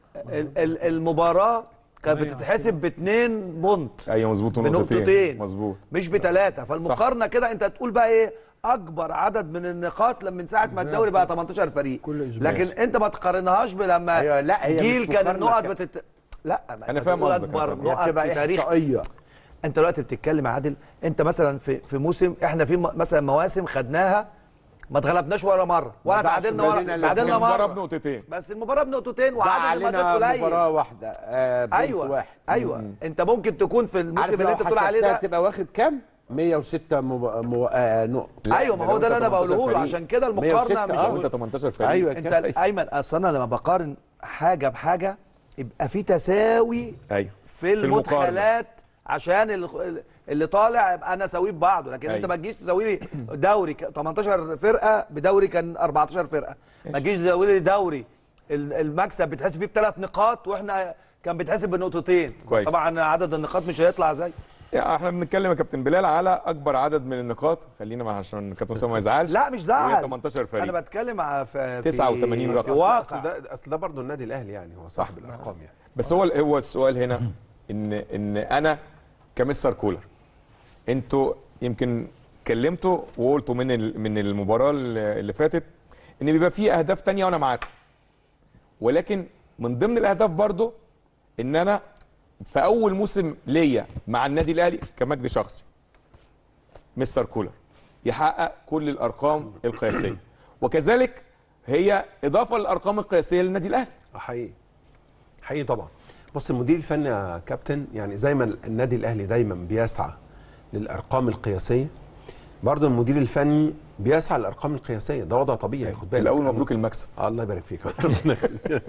المباراه كانت أيوة. بتتحسب باثنين بونت ايوه مظبوط بنقطتين. مظبوط مش بثلاثه فالمقارنه كده انت تقول بقى ايه اكبر عدد من النقاط لما من ساعه ما الدوري بقى 18 فريق كل أسبوع. لكن انت ما تقارنهاش بلما أيوة، لا، هي جيل مش كان مقارنة النقط كده. بتت... لا ما أنا أنت فاهم بتقول قصدك، أنا اكبر فاهم. نقط بتبقى في تاريخ احصائيه انت دلوقتي بتتكلم يا عادل انت مثلا في في موسم احنا في م- مثلا مواسم خدناها ما اتغلبناش ولا مره ولا ما ضاعش تعادلنا بس ولا إلا تعادلنا المباراه مره بنقطتين بس المباراه بنقطتين ضاع وعدد الماتشات علينا قليل مباراه واحده آه بونت ايوه واحد ايوه انت ممكن تكون في الموسم عارف اللي لو انت بتقول عليه حسبتها ده تبقى واخد كام 106 مب... مو... آه نقط لا، ايوه ما ده هو لو ده أنت اللي انا 18 بقوله له فريق. عشان كده 106 المقارنه مش آه. لو انت 18 فريق ايوه انت كده ايمن اصل انا لما بقارن حاجه بحاجه يبقى في تساوي ايوه في المقارنة. المدخلات عشان ال- اللي طالع يبقى انا اساويه ببعضه لكن انت أيوة. ما تجيش تساوي لي دوري ك- 18 فرقه بدوري كان 14 فرقه ما تجيش تساوي لي دوري ال- المكسب بيتحسب فيه بثلاث نقاط واحنا كان بيتحسب بنقطتين كويس. طبعا عدد النقاط مش هيطلع زي يعني احنا بنتكلم يا كابتن بلال على اكبر عدد من النقاط خلينا مع عشان كابتن اسامه ما يزعلش لا مش وهي زعل 18 فريق انا بتكلم ع- في في- 89 في رقم. اصل واقع اصل ده اصل ده برضه النادي الاهلي يعني هو صاحب الارقام يعني بس هو هو السؤال هنا ان ان انا كمستر كولر انتوا يمكن كلمتوا وقلتوا من ال- من المباراه اللي اللي فاتت ان بيبقى في اهداف تانية وانا معاكم ولكن من ضمن الاهداف برضو ان انا في اول موسم ليا مع النادي الاهلي كمجد شخصي مستر كولر يحقق كل الارقام القياسيه وكذلك هي اضافه للارقام القياسيه للنادي الاهلي آه، حقيقي حقيقي طبعا بص المدير الفني يا كابتن يعني زي ما النادي الاهلي دايما بيسعى للارقام القياسيه برضه المدير الفني بيسعى للارقام القياسيه ده وضع طبيعي خد بالك الاول مبروك المكسب آه الله يبارك فيك ربنا يخليك.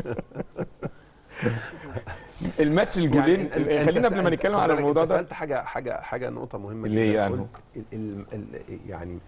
الماتش الجولين أنت- أنت خلينا قبل ما سألت- نتكلم خد على بالك، الموضوع أنت ده سالت حاجه حاجه حاجه نقطه مهمه اللي هي جداً. يعني؟ قلت ال- ال- ال- يعني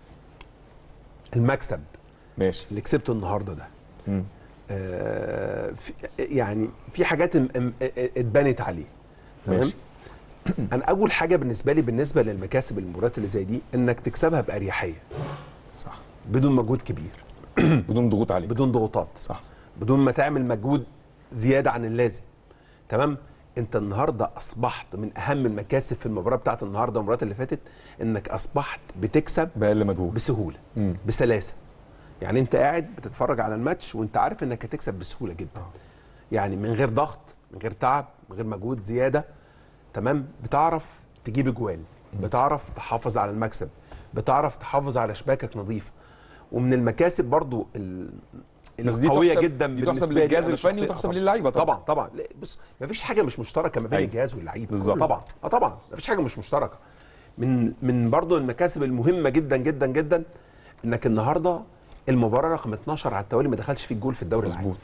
المكسب ماشي اللي كسبته النهارده ده مم. آه، في يعني في حاجات ام- ام- اتبنت عليه تمام ماشي. انا اول حاجه بالنسبه لي بالنسبه للمكاسب المباريات اللي زي دي انك تكسبها باريحيه صح بدون مجهود كبير بدون ضغوط عليك بدون ضغوطات صح بدون ما تعمل مجهود زياده عن اللازم تمام انت النهارده اصبحت من اهم المكاسب في المباراه بتاعت النهارده والمباريات اللي فاتت انك اصبحت بتكسب باقل مجهود بسهوله مم. بسلاسه يعني انت قاعد بتتفرج على الماتش وانت عارف انك هتكسب بسهوله جدا يعني من غير ضغط من غير تعب من غير مجهود زياده تمام بتعرف تجيب اجوال بتعرف تحافظ على المكسب بتعرف تحافظ على شباكك نظيفه ومن المكاسب برضو ال... بس دي القويه تحسب- جدا دي بالنسبه تحسب لي للجهاز أنا الفني شخصياً. وتحسب آه للعيبة طبعاً. طبعا طبعا لا، بص مفيش حاجه مش مشتركه ما بين أيوة. الجهاز واللعيبه بالظبط. طبعا اه طبعا مفيش حاجه مش مشتركه من من برضو المكاسب المهمه جدا جدا جدا انك النهارده المباراه رقم 12 على التوالي ما دخلش فيك جول في الدوري العام مظبوط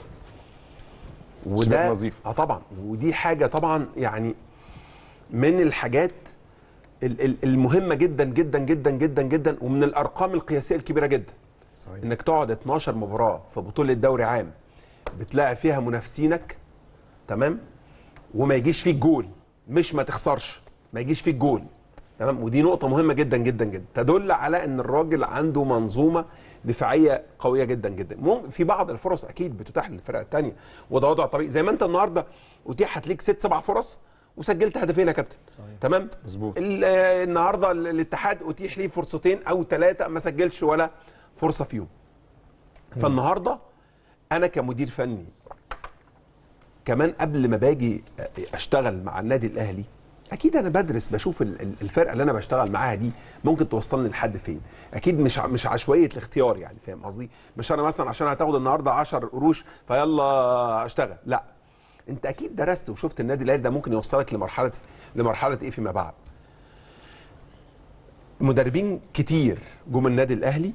وده شباك نظيف. اه طبعا ودي حاجه طبعا يعني من الحاجات ال- ال- المهمه جدا جدا جدا جدا جدا ومن الارقام القياسيه الكبيره جدا صحيح انك تقعد 12 مباراه في بطوله دوري عام بتلاعب فيها منافسينك تمام وما يجيش فيك جول مش ما تخسرش ما يجيش فيك جول تمام ودي نقطه مهمه جدا جدا جدا تدل على ان الراجل عنده منظومه دفاعيه قويه جدا جدا ممكن في بعض الفرص اكيد بتتاح للفرق الثانيه وده وضع طبيعي زي ما انت النهارده اتيحت ليك ست سبع فرص وسجلت هدفين يا كابتن تمام مظبوط. ال- آه، النهارده ال- الاتحاد اتيح ليه فرصتين او ثلاثه ما سجلش ولا فرصه فيهم فالنهارده انا كمدير فني كمان قبل ما باجي اشتغل مع النادي الاهلي اكيد انا بدرس بشوف ال- ال- الفرقه اللي انا بشتغل معاها دي ممكن توصلني لحد فين اكيد مش ع- مش عشوائيه الاختيار يعني فاهم قصدي مش انا مثلا عشان هتاخد النهارده 10 قروش فيلا اشتغل لا انت اكيد درست وشفت النادي الاهلي ده ممكن يوصلك لمرحله لمرحله ايه فيما بعد مدربين كتير جم النادي الاهلي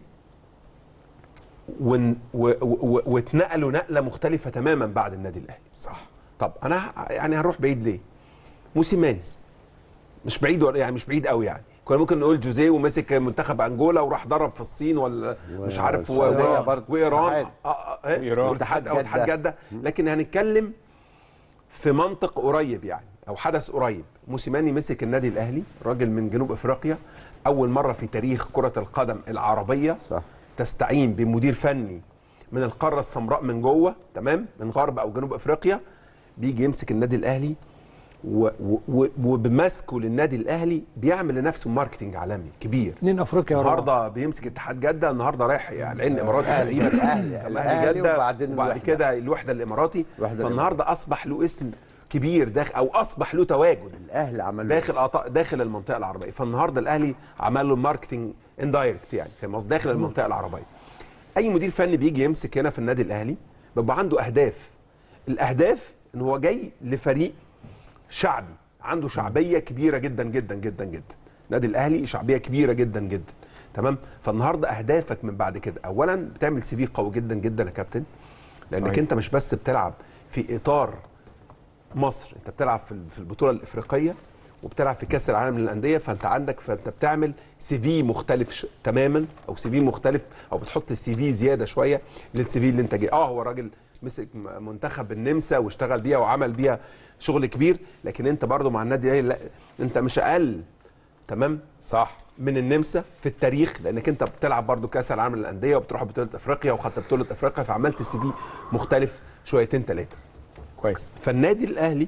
ون- و- و- واتنقلوا نقله مختلفه تماما بعد النادي الاهلي صح طب انا ه- يعني هنروح بعيد ليه موسيماني مش بعيد ولا يعني مش بعيد قوي يعني كنا ممكن نقول جوزيه ومسك منتخب انجولا وراح ضرب في الصين ولا مش عارف و- والسعودية و- برضه. وايران اتحاد. آه، آه، إيه؟ وإيران. والاتحاد او اتحاد اتحاد جدة. جده لكن هنتكلم في منطق قريب يعني او حدث قريب موسيماني مسك النادي الاهلي راجل من جنوب افريقيا اول مره في تاريخ كره القدم العربيه صح تستعين بمدير فني من القاره السمراء من جوه تمام من غرب او جنوب افريقيا بيجي يمسك النادي الاهلي و- و- و- وبمسكه للنادي الاهلي بيعمل لنفسه ماركتنج عالمي كبير اثنين افريقيا ورا بعض. النهارده بيمسك اتحاد جده النهارده رايح يعني العين الاماراتي تقريبا الأهلي. طب الأهلي جدة، وبعدين وبعد الوحدة. كده الوحده الاماراتي الوحدة فالنهارده اصبح له اسم كبير داخل او اصبح له تواجد الاهلي عمل داخل أط... داخل المنطقه العربيه فالنهارده الاهلي عمل له ماركتنج اندايركت يعني فاهم قصدي داخل المنطقه العربيه اي مدير فني بيجي يمسك هنا في النادي الاهلي بيبقى عنده اهداف الاهداف ان هو جاي لفريق شعبي عنده شعبيه كبيره جدا جدا جدا جدا النادي الاهلي شعبيه كبيره جدا جدا تمام فالنهارده اهدافك من بعد كده اولا بتعمل سي في قوي جدا جدا يا كابتن لانك صحيح. انت مش بس بتلعب في اطار مصر انت بتلعب في في البطوله الافريقيه وبتلعب في كاس العالم للانديه فانت عندك فانت بتعمل سي في مختلف ش... تماما او سي في مختلف او بتحط السي في زياده شويه للسي في اللي انت جاي اه هو راجل مسك م- منتخب النمسا واشتغل بيها وعمل بيها شغل كبير لكن انت برضو مع النادي الاهلي لا انت مش اقل تمام صح من النمسا في التاريخ لانك انت بتلعب برضو كاس العالم للانديه وبتروح بطوله افريقيا وخدت بطوله افريقيا فعملت سي في مختلف شويتين ثلاثه كويس فالنادي الاهلي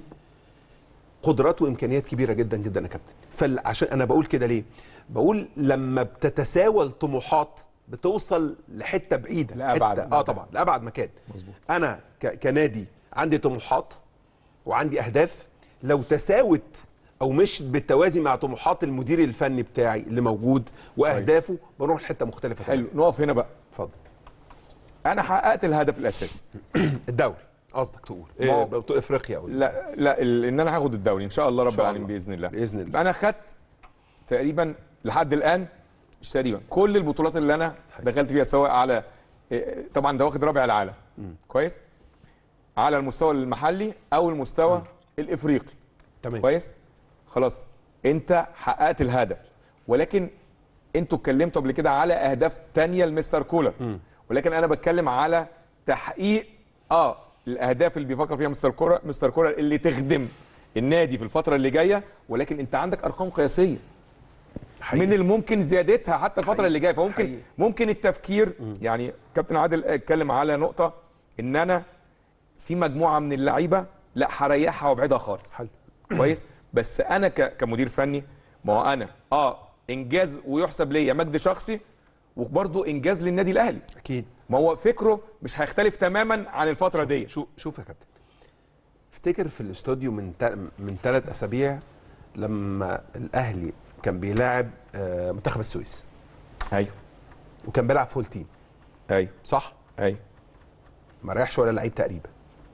قدرات وامكانيات كبيره جدا جدا يا كابتن فعشان انا بقول كده ليه بقول لما بتتساوى الطموحات بتوصل لحته بعيده لأبعد حتة اه مكان. طبعا لابعد مكان مظبوط. انا ك- كنادي عندي طموحات وعندي اهداف لو تساوت او مشت بالتوازي مع طموحات المدير الفني بتاعي اللي موجود واهدافه بنروح لحته مختلفه حلو نقف هنا بقى اتفضل انا حققت الهدف الاساسي الدوري قصدك تقول ما ايه هو- بطوله افريقيا او لا لا ال- ان انا هاخد الدوري ان شاء الله رب شاء العالمين الله. باذن الله بإذن الله. انا خدت تقريبا لحد الان مش تقريبا كل البطولات اللي انا دخلت فيها سواء على إيه، طبعا ده واخد رابع العالم كويس على المستوى المحلي او المستوى الافريقي تمام كويس خلاص انت حققت الهدف ولكن انتوا اتكلمتوا قبل كده على اهداف تانية لمستر كولر ولكن انا بتكلم على تحقيق اه الاهداف اللي بيفكر فيها مستر كولر مستر كولر اللي تخدم النادي في الفتره اللي جايه ولكن انت عندك ارقام قياسيه حقيقي. من الممكن زيادتها حتى الفتره حقيقي. اللي جايه فممكن حقيقي. ممكن التفكير يعني كابتن عادل اتكلم على نقطه ان انا في مجموعه من اللعيبه لا هريحها وابعدها خالص حلو كويس بس انا ك- كمدير فني ما هو انا اه انجاز ويحسب ليا مجد شخصي وبرضه انجاز للنادي الاهلي اكيد ما هو فكره مش هيختلف تماما عن الفتره دي شوف شوف يا كابتن افتكر في الاستوديو من تا- من ثلاث اسابيع لما الاهلي كان بيلاعب آه، منتخب السويس ايوه وكان بيلعب فول تيم ايوه صح ايوه ما ريحش ولا لعيب تقريبا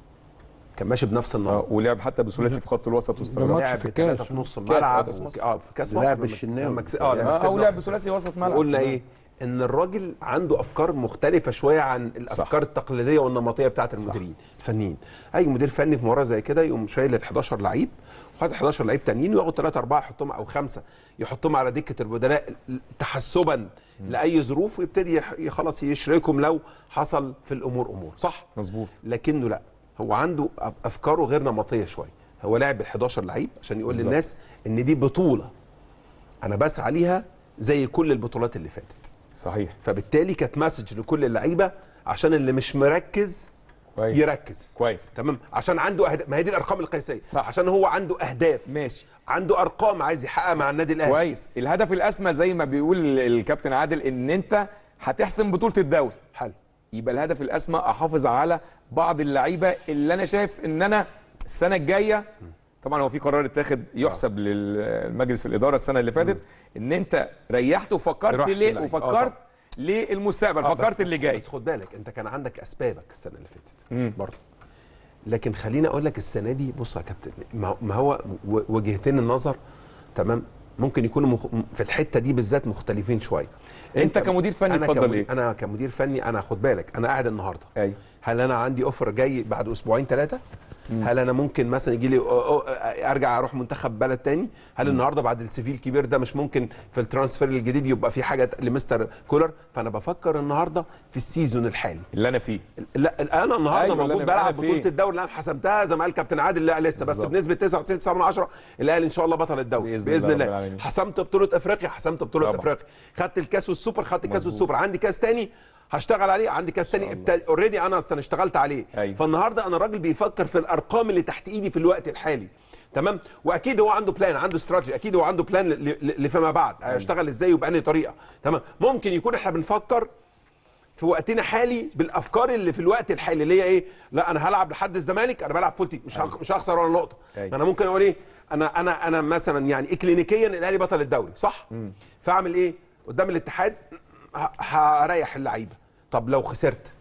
كان ماشي بنفس النمط آه ولعب حتى بثلاثي في خط الوسط ده واستغرب ماتش لعب في بثلاثة الكاس. في نص كاس، الملعب آه، كاس وك- مصر. اه في كاس لعب مصر لما- الشناوي. لما كس- اه لما اه كسبنا او لعب بثلاثي وسط ملعب قلنا ايه ان الراجل عنده افكار مختلفه شويه عن الافكار التقليديه والنمطيه بتاعه المديرين الفنيين اي مدير فني في مباراه زي كده يقوم شايل ال 11 لعيب وحاطط 11 لعيب تانيين وياخد 3 4 يحطهم او خمسه يحطهم على دكه البدلاء تحسبا لاي ظروف ويبتدي يح- خلاص يشركهم لو حصل في الامور امور صح مظبوط لكنه لا هو عنده أف- افكاره غير نمطيه شويه هو لاعب ال 11 لعيب عشان يقول بالظبط. للناس ان دي بطوله انا بسعى ليها زي كل البطولات اللي فاتت صحيح فبالتالي كانت مسج لكل اللعيبه عشان اللي مش مركز كويس يركز كويس تمام عشان عنده أهداف ما هي دي الارقام القياسيه صح. عشان هو عنده اهداف ماشي عنده ارقام عايز يحققها مع النادي الاهلي كويس الهدف الاسمى زي ما بيقول الكابتن عادل ان انت هتحسم بطوله الدوري حلو يبقى الهدف الاسمى احافظ على بعض اللعيبه اللي انا شايف ان انا السنه الجايه طبعا هو في قرار اتاخد يحسب للمجلس الاداره السنه اللي فاتت ان انت ريحت وفكرت رحت ليه لعيب. آه وفكرت طبعا. للمستقبل آه، بس- فكرت بس- اللي جاي بس خد بالك انت كان عندك اسبابك السنه اللي مم. فاتت برضه لكن خليني اقول لك السنه دي بص يا كابتن ما ما هو و- وجهتين النظر تمام ممكن يكونوا مخ... في الحته دي بالذات مختلفين شويه انت كمدير فني أنا تفضل كمدير- ايه انا كمدير فني انا خد بالك انا قاعد النهارده ايوه هل انا عندي اوفر جاي بعد اسبوعين ثلاثه هل انا ممكن مثلا يجي لي ارجع اروح منتخب بلد تاني هل النهارده بعد السيفي الكبير ده مش ممكن في الترانسفير الجديد يبقى في حاجه لمستر كولر فانا بفكر النهارده في السيزون الحالي اللي انا فيه لا انا النهارده أيوة، أيوة اللي موجود أنا- بلعب أنا بطوله فيه. الدوري اللي انا حسمتها زي ما قال كابتن عادل لا لسه بس بالظبط. بنسبه 99 9 من 10 الاهلي ان شاء الله بطل الدوري بإذن باذن, الله رب الله العالمين. حسمت بطوله افريقيا حسمت بطوله طبعا. افريقيا خدت الكاس والسوبر خدت الكاس مظبوط. والسوبر عندي كاس تاني هشتغل عليه عندي كاس تاني اوريدي انا اصلا اشتغلت عليه أيوة. فالنهارده انا الراجل بيفكر في الارقام اللي تحت ايدي في الوقت الحالي تمام واكيد هو عنده بلان عنده استراتيجي اكيد هو عنده بلان ل- ل- لفيما بعد هيشتغل ازاي وبأنهي طريقه تمام ممكن يكون احنا بنفكر في وقتنا حالي بالافكار اللي في الوقت الحالي اللي هي ايه لا انا هلعب لحد الزمالك انا بلعب فول تيم مش هخ- مش هخسر ولا نقطه أيوة. انا ممكن اقول ايه انا انا انا مثلا يعني اكلينيكيا الاهلي بطل الدوري صح فاعمل ايه قدام الاتحاد ه- هريح اللعيبه طب لو خسرت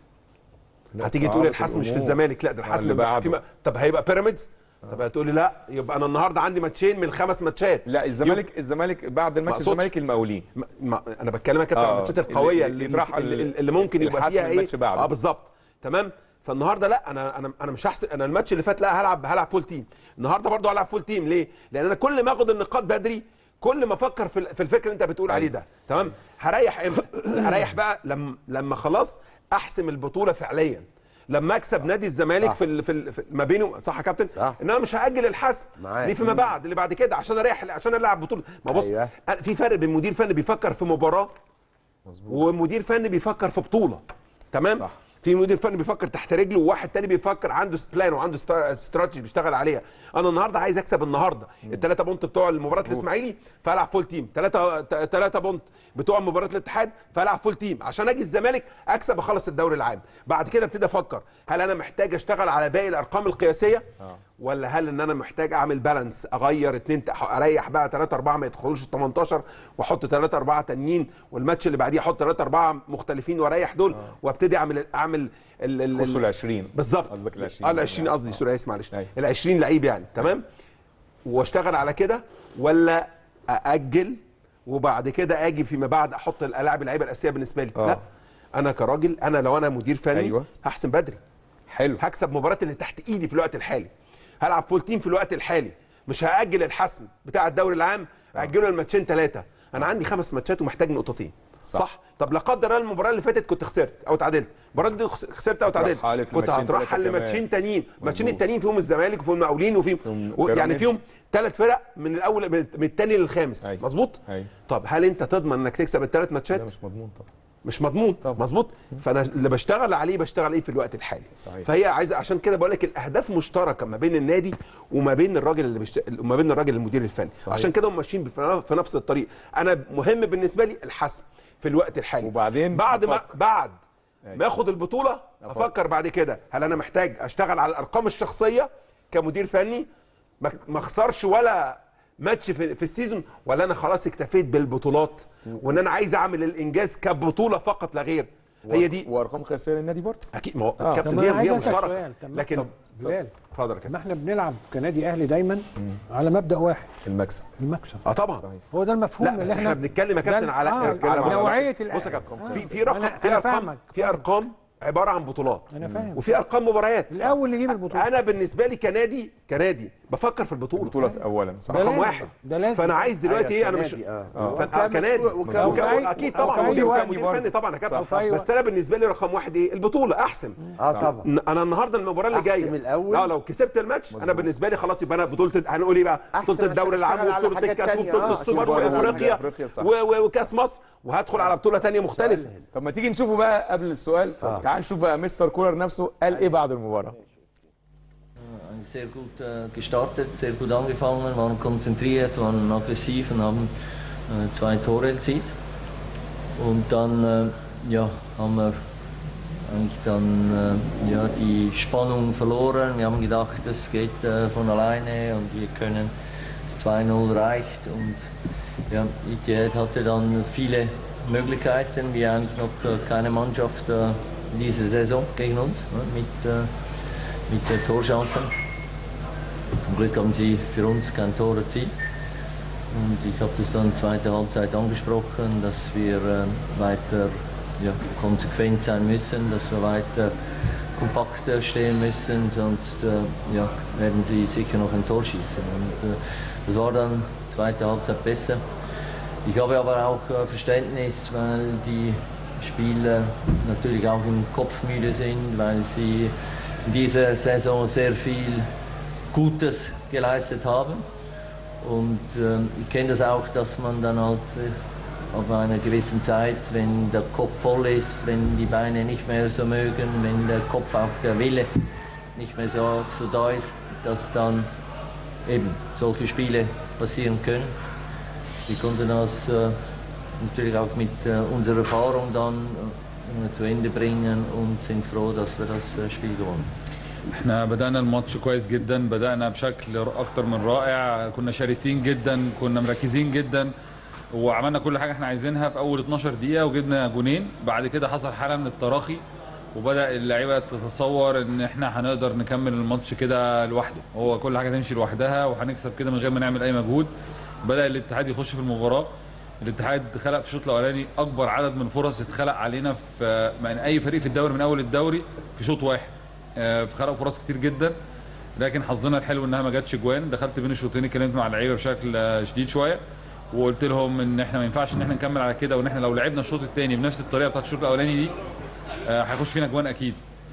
لا، هتيجي صعبت تقول الحسم مش في الأمور. الزمالك لا ده آه، الحسم اللي بقى بعده. في م... طب هيبقى بيراميدز طب هتقولي لا يبقى انا النهارده عندي ماتشين من خمس ماتشات لا الزمالك الزمالك بعد الماتش أقصدش. الزمالك المقاولين ما ما انا بتكلم يا كابتن عن آه، الماتشات اللي- القويه اللي اللي, يطرح اللي, ال- اللي, اللي ممكن يبقى الحسم فيها ايه الماتش بعده. اه بالظبط تمام فالنهارده لا انا انا انا مش هحسب انا الماتش اللي فات لا هلعب هلعب فول تيم النهارده برضه هلعب فول تيم ليه لان انا كل ما اخد النقاط بدري كل ما افكر في ال- في الفكر اللي انت بتقول عليه ده تمام هريح امتى هريح بقى لما لما خلاص احسم البطوله فعليا لما اكسب نادي الزمالك صح. في, ال... في, ال... في ما بينه صح يا كابتن صح. ان انا مش هاجل الحسم معاك. دي فيما بعد اللي بعد كده عشان اريح عشان العب بطوله ما بص أيوة. أنا- في فرق بين مدير فني بيفكر في مباراه ومدير فني بيفكر في بطوله تمام صح. في مدير فني بيفكر تحت رجله وواحد تاني بيفكر عنده بلان وعنده ستار- استراتيجي بيشتغل عليها انا النهارده عايز اكسب النهارده الثلاثه بونت بتوع المباراه الاسماعيلي فالعب فول تيم ثلاثه ثلاثه بونت بتوع مباراه الاتحاد فالعب فول تيم عشان اجي الزمالك اكسب اخلص الدوري العام بعد كده ابتدي افكر هل انا محتاج اشتغل على باقي الارقام القياسيه ولا هل ان انا محتاج اعمل بالانس اغير اتنين تح- اريح بقى 3 4 ما يدخلوش ال 18 واحط 3 4 تانيين والماتش اللي بعديه احط 3 4 مختلفين واريح دول وابتدي اعمل اعمل ال- ال- خشوا ال 20 بالظبط قصدك ال 20 اه ال 20 قصدي سوري اسف معلش أيوة. ال 20 لعيب يعني تمام واشتغل على كده ولا ااجل وبعد كده اجي فيما بعد احط الالعاب اللعيبه الاساسيه بالنسبه لي آه. لا انا كراجل انا لو انا مدير فني أيوة. هحسن بدري حلو هكسب مباراه اللي تحت ايدي في الوقت الحالي هلعب فول تيم في الوقت الحالي مش هاجل الحسم بتاع الدوري العام اجله الماتشين ثلاثه انا عندي خمس ماتشات ومحتاج نقطتين صح, صح. طب لا قدر الله المباراه اللي فاتت كنت خسرت او تعادلت المباراه دي خس- خسرت او تعادلت حالت كنت لماتشين هتروح تلاتة حل كمان. ماتشين تانيين ماتشين مظبوط. التانيين فيهم الزمالك وفيهم المقاولين وفيهم فيهم و- يعني بيراميدز. فيهم ثلاث فرق من الاول من من الثاني للخامس أيوة. مظبوط أيوة. طب هل انت تضمن انك تكسب الثلاث ماتشات ده مش مضمون طبعا مش مضمون طبعا. مظبوط فانا اللي بشتغل عليه بشتغل عليه في الوقت الحالي صحيح. فهي عايزه عشان كده بقول لك الاهداف مشتركه ما بين النادي وما بين الراجل اللي بشت... وما بين الراجل المدير الفني صحيح. عشان كده هم ماشيين بف- في نفس الطريق انا مهم بالنسبه لي الحسم في الوقت الحالي وبعدين بعد ما أفكر. بعد أيوة. ما اخد البطوله أفكر. افكر بعد كده هل انا محتاج اشتغل على الارقام الشخصيه كمدير فني ما ما اخسرش ولا ماتش في, في السيزون ولا انا خلاص اكتفيت بالبطولات وان انا عايز اعمل الانجاز كبطوله فقط لا غير هي دي وارقام قياسيه للنادي برضه اكيد ما هو آه. كابتن طب هي أنا عايز هي أسأل مشتركه سؤال. طب ما لكن إحنا- بلال اتفضل يا كابتن ما احنا بنلعب كنادي اهلي دايما على مبدا واحد المكسب المكسب اه طبعا صحيح. هو ده المفهوم لا بس اللي احنا بنتكلم يا كابتن ده- على آه، على على نوعيه بص يا الأهلي. كابتن آه. في في رقم أنا- في أنا ارقام فاهمك. في ارقام عباره عن بطولات انا فاهم وفي ارقام مباريات الاول نجيب البطوله انا بالنسبه لي كنادي كنادي بفكر في البطوله البطوله اولا صح ده رقم لازم. واحد ده لازم. فانا عايز دلوقتي ايه انا مش كنادي، آه. آه. وكان آه، كنادي مسؤول- وكان- وك- وكان- اكيد أو طبعا في أي مدير وقت مدير برضه. فني طبعا يا أو في أي كابتن وقت. بس انا بالنسبه لي رقم واحد ايه البطوله احسن اه طبعا ن- انا النهارده المباراه اللي أحسم جايه الأول. لا لو كسبت الماتش انا بالنسبه لي خلاص يبقى انا بطوله هنقول ايه بقى أحسن بطوله الدوري عشان العام أشتغل على وبطوله حاجات الكاس تانية. وبطوله آه، السوبر سوبر وافريقيا وأفريقيا، صح. و- و- وكاس مصر وهدخل على بطوله تانية مختلفه طب ما تيجي نشوفه بقى قبل السؤال تعال نشوف بقى مستر كولر نفسه قال ايه بعد المباراه Eigentlich sehr gut äh, gestartet, sehr gut angefangen, waren konzentriert, waren aggressiv und haben äh, zwei Tore erzielt. Und dann äh, ja, haben wir eigentlich dann äh, ja, die Spannung verloren. Wir haben gedacht, das geht äh, von alleine und wir können, das 2-0 reicht. Und ja, Etihad hatte dann viele Möglichkeiten, wie eigentlich noch äh, keine Mannschaft äh, in dieser Saison gegen uns, ne, mit, äh, mit den Torchancen. Zum Glück haben sie für uns kein Tor erzielt. Und ich habe das dann zweite Halbzeit angesprochen, dass wir äh, weiter ja, konsequent sein müssen, dass wir weiter kompakter stehen müssen, sonst äh, ja, werden sie sicher noch ein Tor schießen. Und äh, das war dann zweite Halbzeit besser. Ich habe aber auch äh, Verständnis, weil die Spieler natürlich auch im Kopf müde sind, weil sie in dieser Saison sehr viel Gutes geleistet haben. Und ähm, ich kenne das auch, dass man dann halt äh, auf einer gewissen Zeit, wenn der Kopf voll ist, wenn die Beine nicht mehr so mögen, wenn der Kopf auch der Wille nicht mehr so, so da ist, dass dann eben solche Spiele passieren können. Wir konnten das äh, natürlich auch mit äh, unserer Erfahrung dann äh, zu Ende bringen und sind froh, dass wir das äh, Spiel gewonnen haben. احنا بدأنا الماتش كويس جدا بدأنا بشكل أكتر من رائع كنا شرسين جدا كنا مركزين جدا وعملنا كل حاجة احنا عايزينها في أول 12 دقيقة وجبنا جونين بعد كده حصل حالة من التراخي وبدأ اللعيبة تتصور إن احنا هنقدر نكمل الماتش كده لوحده هو كل حاجة تمشي لوحدها وهنكسب كده من غير ما نعمل أي مجهود بدأ الاتحاد يخش في المباراة الاتحاد خلق في الشوط الاولاني اكبر عدد من فرص اتخلق علينا في من اي فريق في الدوري من اول الدوري في شوط واحد آه، خلقوا فرص كتير جدا لكن حظنا الحلو انها ما جاتش جوان دخلت بين الشوطين اتكلمت مع اللعيبه بشكل آه، شديد شويه وقلت لهم ان احنا ما ينفعش ان احنا نكمل على كده وان احنا لو لعبنا الشوط الثاني بنفس الطريقه بتاعت الشوط الاولاني دي آه، هيخش فينا جوان اكيد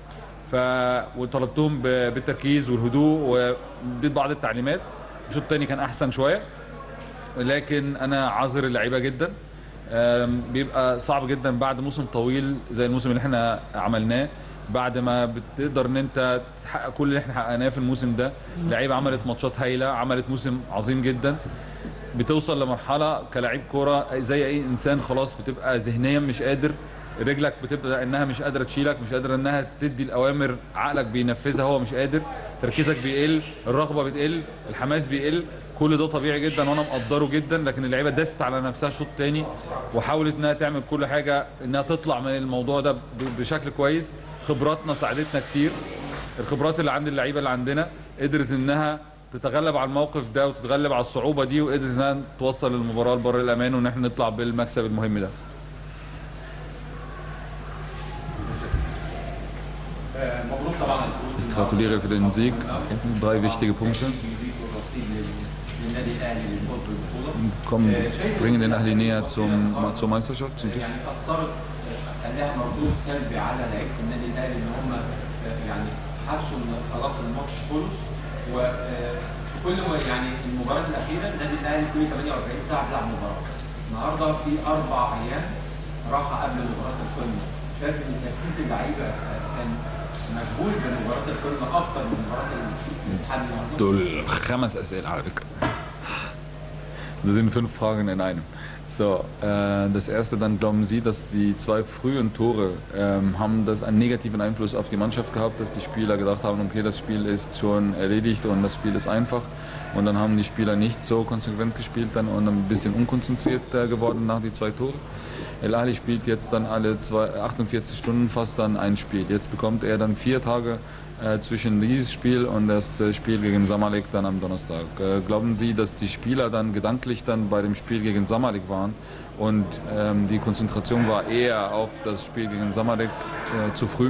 ف وطلبتهم ب- بالتركيز والهدوء واديت بعض التعليمات الشوط الثاني كان احسن شويه لكن انا عذر اللعيبه جدا أم، بيبقى صعب جدا بعد موسم طويل زي الموسم اللي احنا عملناه بعد ما بتقدر ان انت تحقق كل اللي احنا حققناه في الموسم ده لعيبه عملت ماتشات هايله عملت موسم عظيم جدا بتوصل لمرحله كلاعب كوره زي اي انسان خلاص بتبقى ذهنيا مش قادر رجلك بتبدا انها مش قادره تشيلك مش قادره انها تدي الاوامر عقلك بينفذها هو مش قادر تركيزك بيقل الرغبه بتقل الحماس بيقل كل ده طبيعي جدا وانا مقدره جدا لكن اللعيبه داست على نفسها شوط تاني وحاولت انها تعمل كل حاجه انها تطلع من الموضوع ده ب- بشكل كويس خبراتنا ساعدتنا كتير الخبرات اللي عند اللعيبه اللي عندنا قدرت انها تتغلب على الموقف ده وتتغلب على الصعوبه دي وقدرت انها توصل المباراه لبر الامان وان احنا نطلع بالمكسب المهم ده مبروك طبعا الفوز gratuliere für den Sieg drei wichtige Punkte للنادي الاهلي للفوز بالبطوله kommen bringen den Ahli näher zum, zur Meisterschaft zum Titel. يعني اثرت خلاها مردود سلبي على لعيبه النادي الاهلي ان هم يعني حسوا ان خلاص الماتش خلص وكل ما يعني المباراه الاخيره النادي الاهلي كل 48 ساعه بيلعب مباراه النهارده في اربع ايام راحه قبل مباراه القمه شايف ان تركيز اللعيبه كان مشغول بمباراه القمه اكتر من مباراه الاتحاد النهارده Dol خمس أسئلة على فكرة. Das sind fünf Fragen in einem. So, äh, das erste dann glauben Sie, dass die zwei frühen Tore ähm, haben das einen negativen Einfluss auf die Mannschaft gehabt, dass die Spieler gedacht haben, okay, das Spiel ist schon erledigt und das Spiel ist einfach. Und dann haben die Spieler nicht so konsequent gespielt dann und ein bisschen unkonzentriert äh, geworden nach die zwei Tore. El Ali spielt jetzt dann alle zwei, 48 Stunden fast dann ein Spiel. Jetzt bekommt er dann vier Tage äh, zwischen dieses Spiel und das äh, Spiel gegen Samalek dann am Donnerstag. Äh, glauben Sie, dass die Spieler dann gedanklich dann bei dem Spiel gegen Samalek waren und ähm, die Konzentration war eher auf das Spiel gegen Samalek äh, zu früh?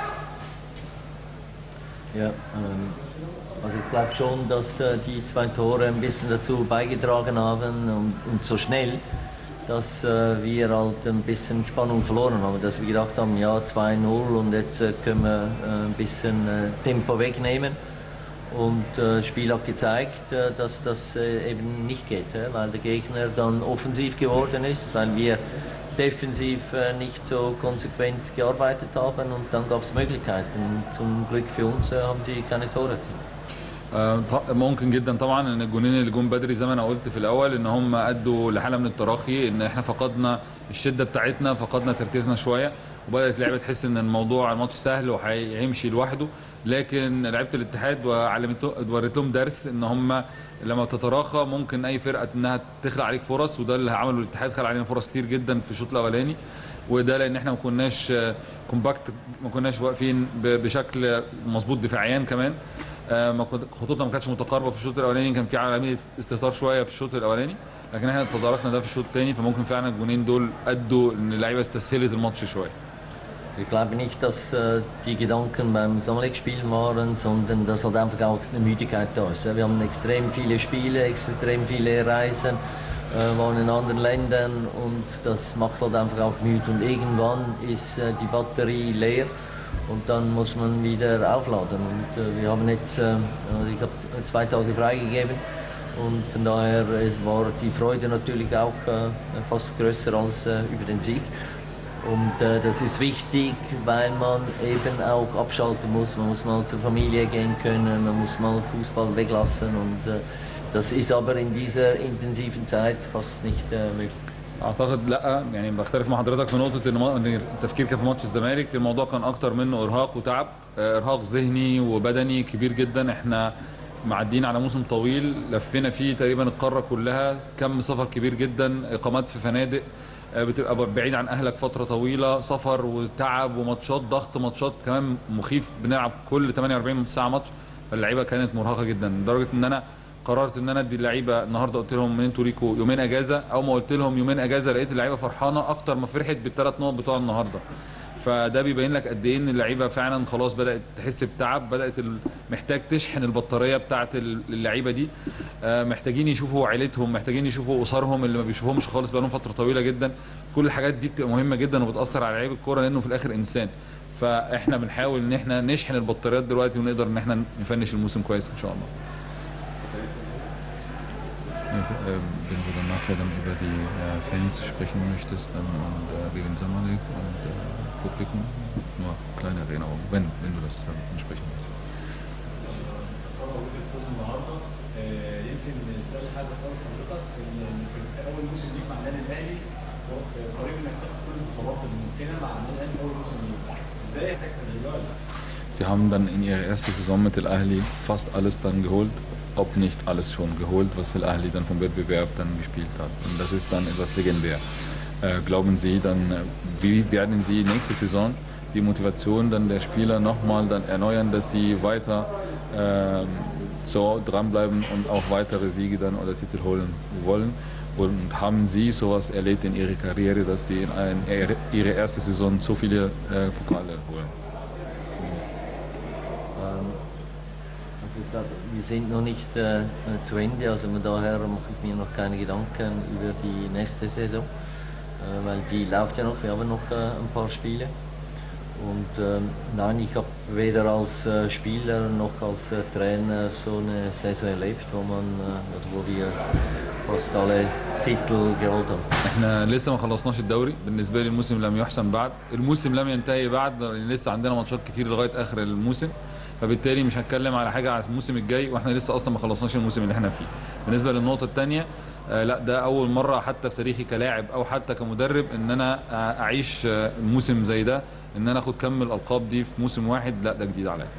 Ja, ähm, also ich glaube schon, dass äh, die zwei Tore ein bisschen dazu beigetragen haben und, und so schnell, dass äh, wir halt ein bisschen Spannung verloren haben, dass wir gedacht haben, ja 2-0 und jetzt äh, können wir äh, ein bisschen äh, Tempo wegnehmen. Und äh, das Spiel hat gezeigt, äh, dass das äh, eben nicht geht, ja, weil der Gegner dann offensiv geworden ist, weil wir defensiv äh, nicht so konsequent gearbeitet haben und dann gab es Möglichkeiten. Und zum Glück für uns äh, haben sie keine Tore erzielt. آه، ط- ممكن جدا طبعا ان الجونين اللي جم بدري زي ما انا قلت في الاول ان هم ادوا لحاله من التراخي ان احنا فقدنا الشده بتاعتنا فقدنا تركيزنا شويه وبدات اللعيبه تحس ان الموضوع الماتش سهل وهيمشي لوحده لكن لعيبه الاتحاد وعلمته وريت لهم درس ان هم لما تتراخى ممكن اي فرقه انها تخلق عليك فرص وده اللي عمله الاتحاد خلق علينا فرص كتير جدا في الشوط الاولاني وده لان احنا ما كناش كومباكت ما كناش واقفين ب- بشكل مظبوط دفاعيا كمان آه، ما كنت- خطوطنا ما كانتش متقاربه في الشوط الاولاني كان في عمليه استهتار شويه في الشوط الاولاني لكن احنا تداركنا ده في الشوط الثاني فممكن فعلا الجونين دول ادوا ان اللعيبه استسهلت الماتش شويه Ich glaube nicht, dass äh, die Gedanken beim Sammelspiel waren, sondern dass halt einfach auch eine Müdigkeit da ist. Ja, Wir haben extrem viele Spiele, extrem viele Reisen, äh, waren in anderen Ländern und das macht halt einfach auch müde. Und irgendwann ist äh, die Batterie leer und dann muss man wieder aufladen. Und äh, wir haben jetzt, äh, also ich habe zwei Tage freigegeben und von daher äh, war die Freude natürlich auch äh, fast größer als äh, über den Sieg. Und äh, das ist wichtig, weil man eben auch abschalten muss. Man muss mal zur Familie gehen können, man muss mal Fußball weglassen. Und äh, das ist aber in dieser intensiven Zeit fast nicht äh, möglich. اعتقد لا يعني بختلف مع حضرتك في نقطه ان ما- إن التفكير كان في ماتش الزمالك الموضوع كان اكتر منه ارهاق وتعب آه، ارهاق ذهني وبدني كبير جدا احنا معديين على موسم طويل لفينا فيه تقريبا القاره كلها كم سفر كبير جدا اقامات في فنادق آه، بتبقى بعيد عن اهلك فتره طويله سفر وتعب وماتشات ضغط ماتشات كمان مخيف بنلعب كل 48 ساعه ماتش فاللعيبه كانت مرهقه جدا لدرجه ان انا قررت ان انا ادي اللعيبه النهارده قلت لهم ان انتوا ليكوا يومين اجازه او ما قلت لهم يومين اجازه لقيت اللعيبه فرحانه اكتر ما فرحت بالثلاث نقط بتوع النهارده فده بيبين لك قد ايه ان اللعيبه فعلا خلاص بدات تحس بتعب بدات ال- محتاج تشحن البطاريه بتاعه ال- اللعيبه دي آه، محتاجين يشوفوا عيلتهم محتاجين يشوفوا اسرهم اللي ما بيشوفهمش خالص بقالهم فتره طويله جدا كل الحاجات دي بتبقى مهمه جدا وبتاثر على لعيب الكوره لانه في الاخر انسان فاحنا بنحاول ان احنا نشحن البطاريات دلوقتي ونقدر ان احنا نفنش الموسم كويس ان شاء الله Wenn du dann nachher dann über die äh, Fans sprechen möchtest dann und äh, gegen Samalek und äh, Publikum, nur kleine Erinnerung, wenn, wenn du das dann ansprechen möchtest. موجود الفوز النهارده آه، يمكن السؤال اللي حابب اساله لحضرتك ان في اول موسم ليك مع النادي الاهلي قريب انك تاخد كل البطولات الممكنه مع النادي الاهلي اول موسم ليك ازاي احتاجت دلوقتي؟ Sie haben dann in ihrer ersten Saison mit El Ahly fast alles dann geholt, ob nicht alles schon geholt, was El Ahly dann vom Wettbewerb dann gespielt hat. Und das ist dann etwas legendär. Äh, glauben Sie dann, äh, wie werden Sie nächste Saison die Motivation dann der Spieler nochmal dann erneuern, dass sie weiter ähm, so dranbleiben und auch weitere Siege dann oder Titel holen wollen? Und haben Sie sowas erlebt in Ihrer Karriere, dass Sie in ein, Ihre erste Saison so viele äh, Pokale holen? Ähm, Also ich glaube, wir sind noch nicht äh, äh, zu Ende, also von daher mache ich mir noch keine Gedanken über die nächste Saison, äh, weil die läuft ja noch, wir haben noch äh, ein paar Spiele. Und ähm, nein, ich habe weder als äh, Spieler noch als äh, Trainer so eine Saison erlebt, wo, man, äh, also wo wir fast alle Titel geholt haben. احنا لسه ما خلصناش الدوري بالنسبه لي الموسم لم يحسم بعد الموسم لم ينتهي بعد لان لسه عندنا ماتشات كتير لغايه اخر الموسم فبالتالي مش هتكلم على حاجه على الموسم الجاي واحنا لسه اصلا ما خلصناش الموسم اللي احنا فيه بالنسبه للنقطه الثانيه لا ده اول مره حتى في تاريخي كلاعب او حتى كمدرب ان انا آه، اعيش آه، موسم زي ده ان انا اخد كم الالقاب دي في موسم واحد لا ده جديد عليا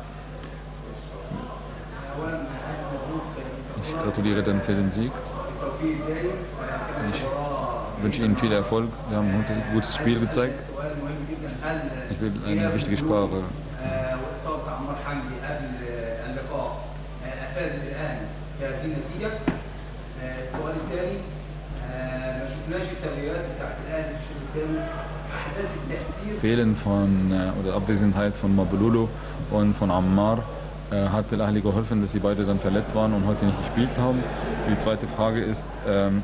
Ich gratuliere dann für den Sieg. Ich wünsche Ihnen viel Erfolg. Wir haben heute ein gutes Spiel gezeigt. سؤال مهم جدا هل Ich will eine wichtige Sprache. آه، واصابه عمار حمدي قبل آه، اللقاء آه، افادت الاهلي في هذه النتيجه آه، السؤال الثاني آه، ما شفناش التغييرات بتاعت الاهلي في الشوط الثاني احداث التاثير Fehlen von äh, oder Abwesenheit von Mabululu und von Ammar äh, hat El Ahly geholfen, dass sie beide dann verletzt waren und heute nicht gespielt haben. Die zweite Frage ist, ähm,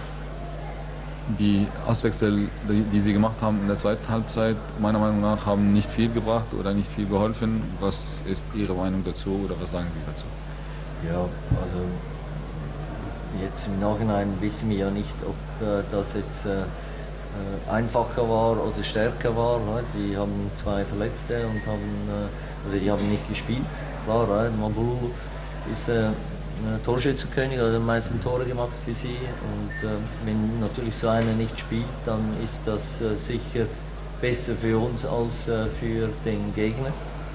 die Auswechsel, die, die sie gemacht haben in der zweiten Halbzeit, meiner Meinung nach haben nicht viel gebracht oder nicht viel geholfen. Was ist Ihre Meinung dazu oder was sagen Sie dazu? Ja, also jetzt im Nachhinein wissen wir ja nicht, ob äh, das jetzt äh, äh, einfacher war oder stärker war. Ne? Sie haben zwei Verletzte und haben, äh, oder die haben nicht gespielt. Klar, ne? Mabulu ist äh, äh, Torschützenkönig, hat am meisten Tore gemacht für sie. Und äh, wenn natürlich so einer nicht spielt, dann ist das äh, sicher besser für uns als äh, für den Gegner.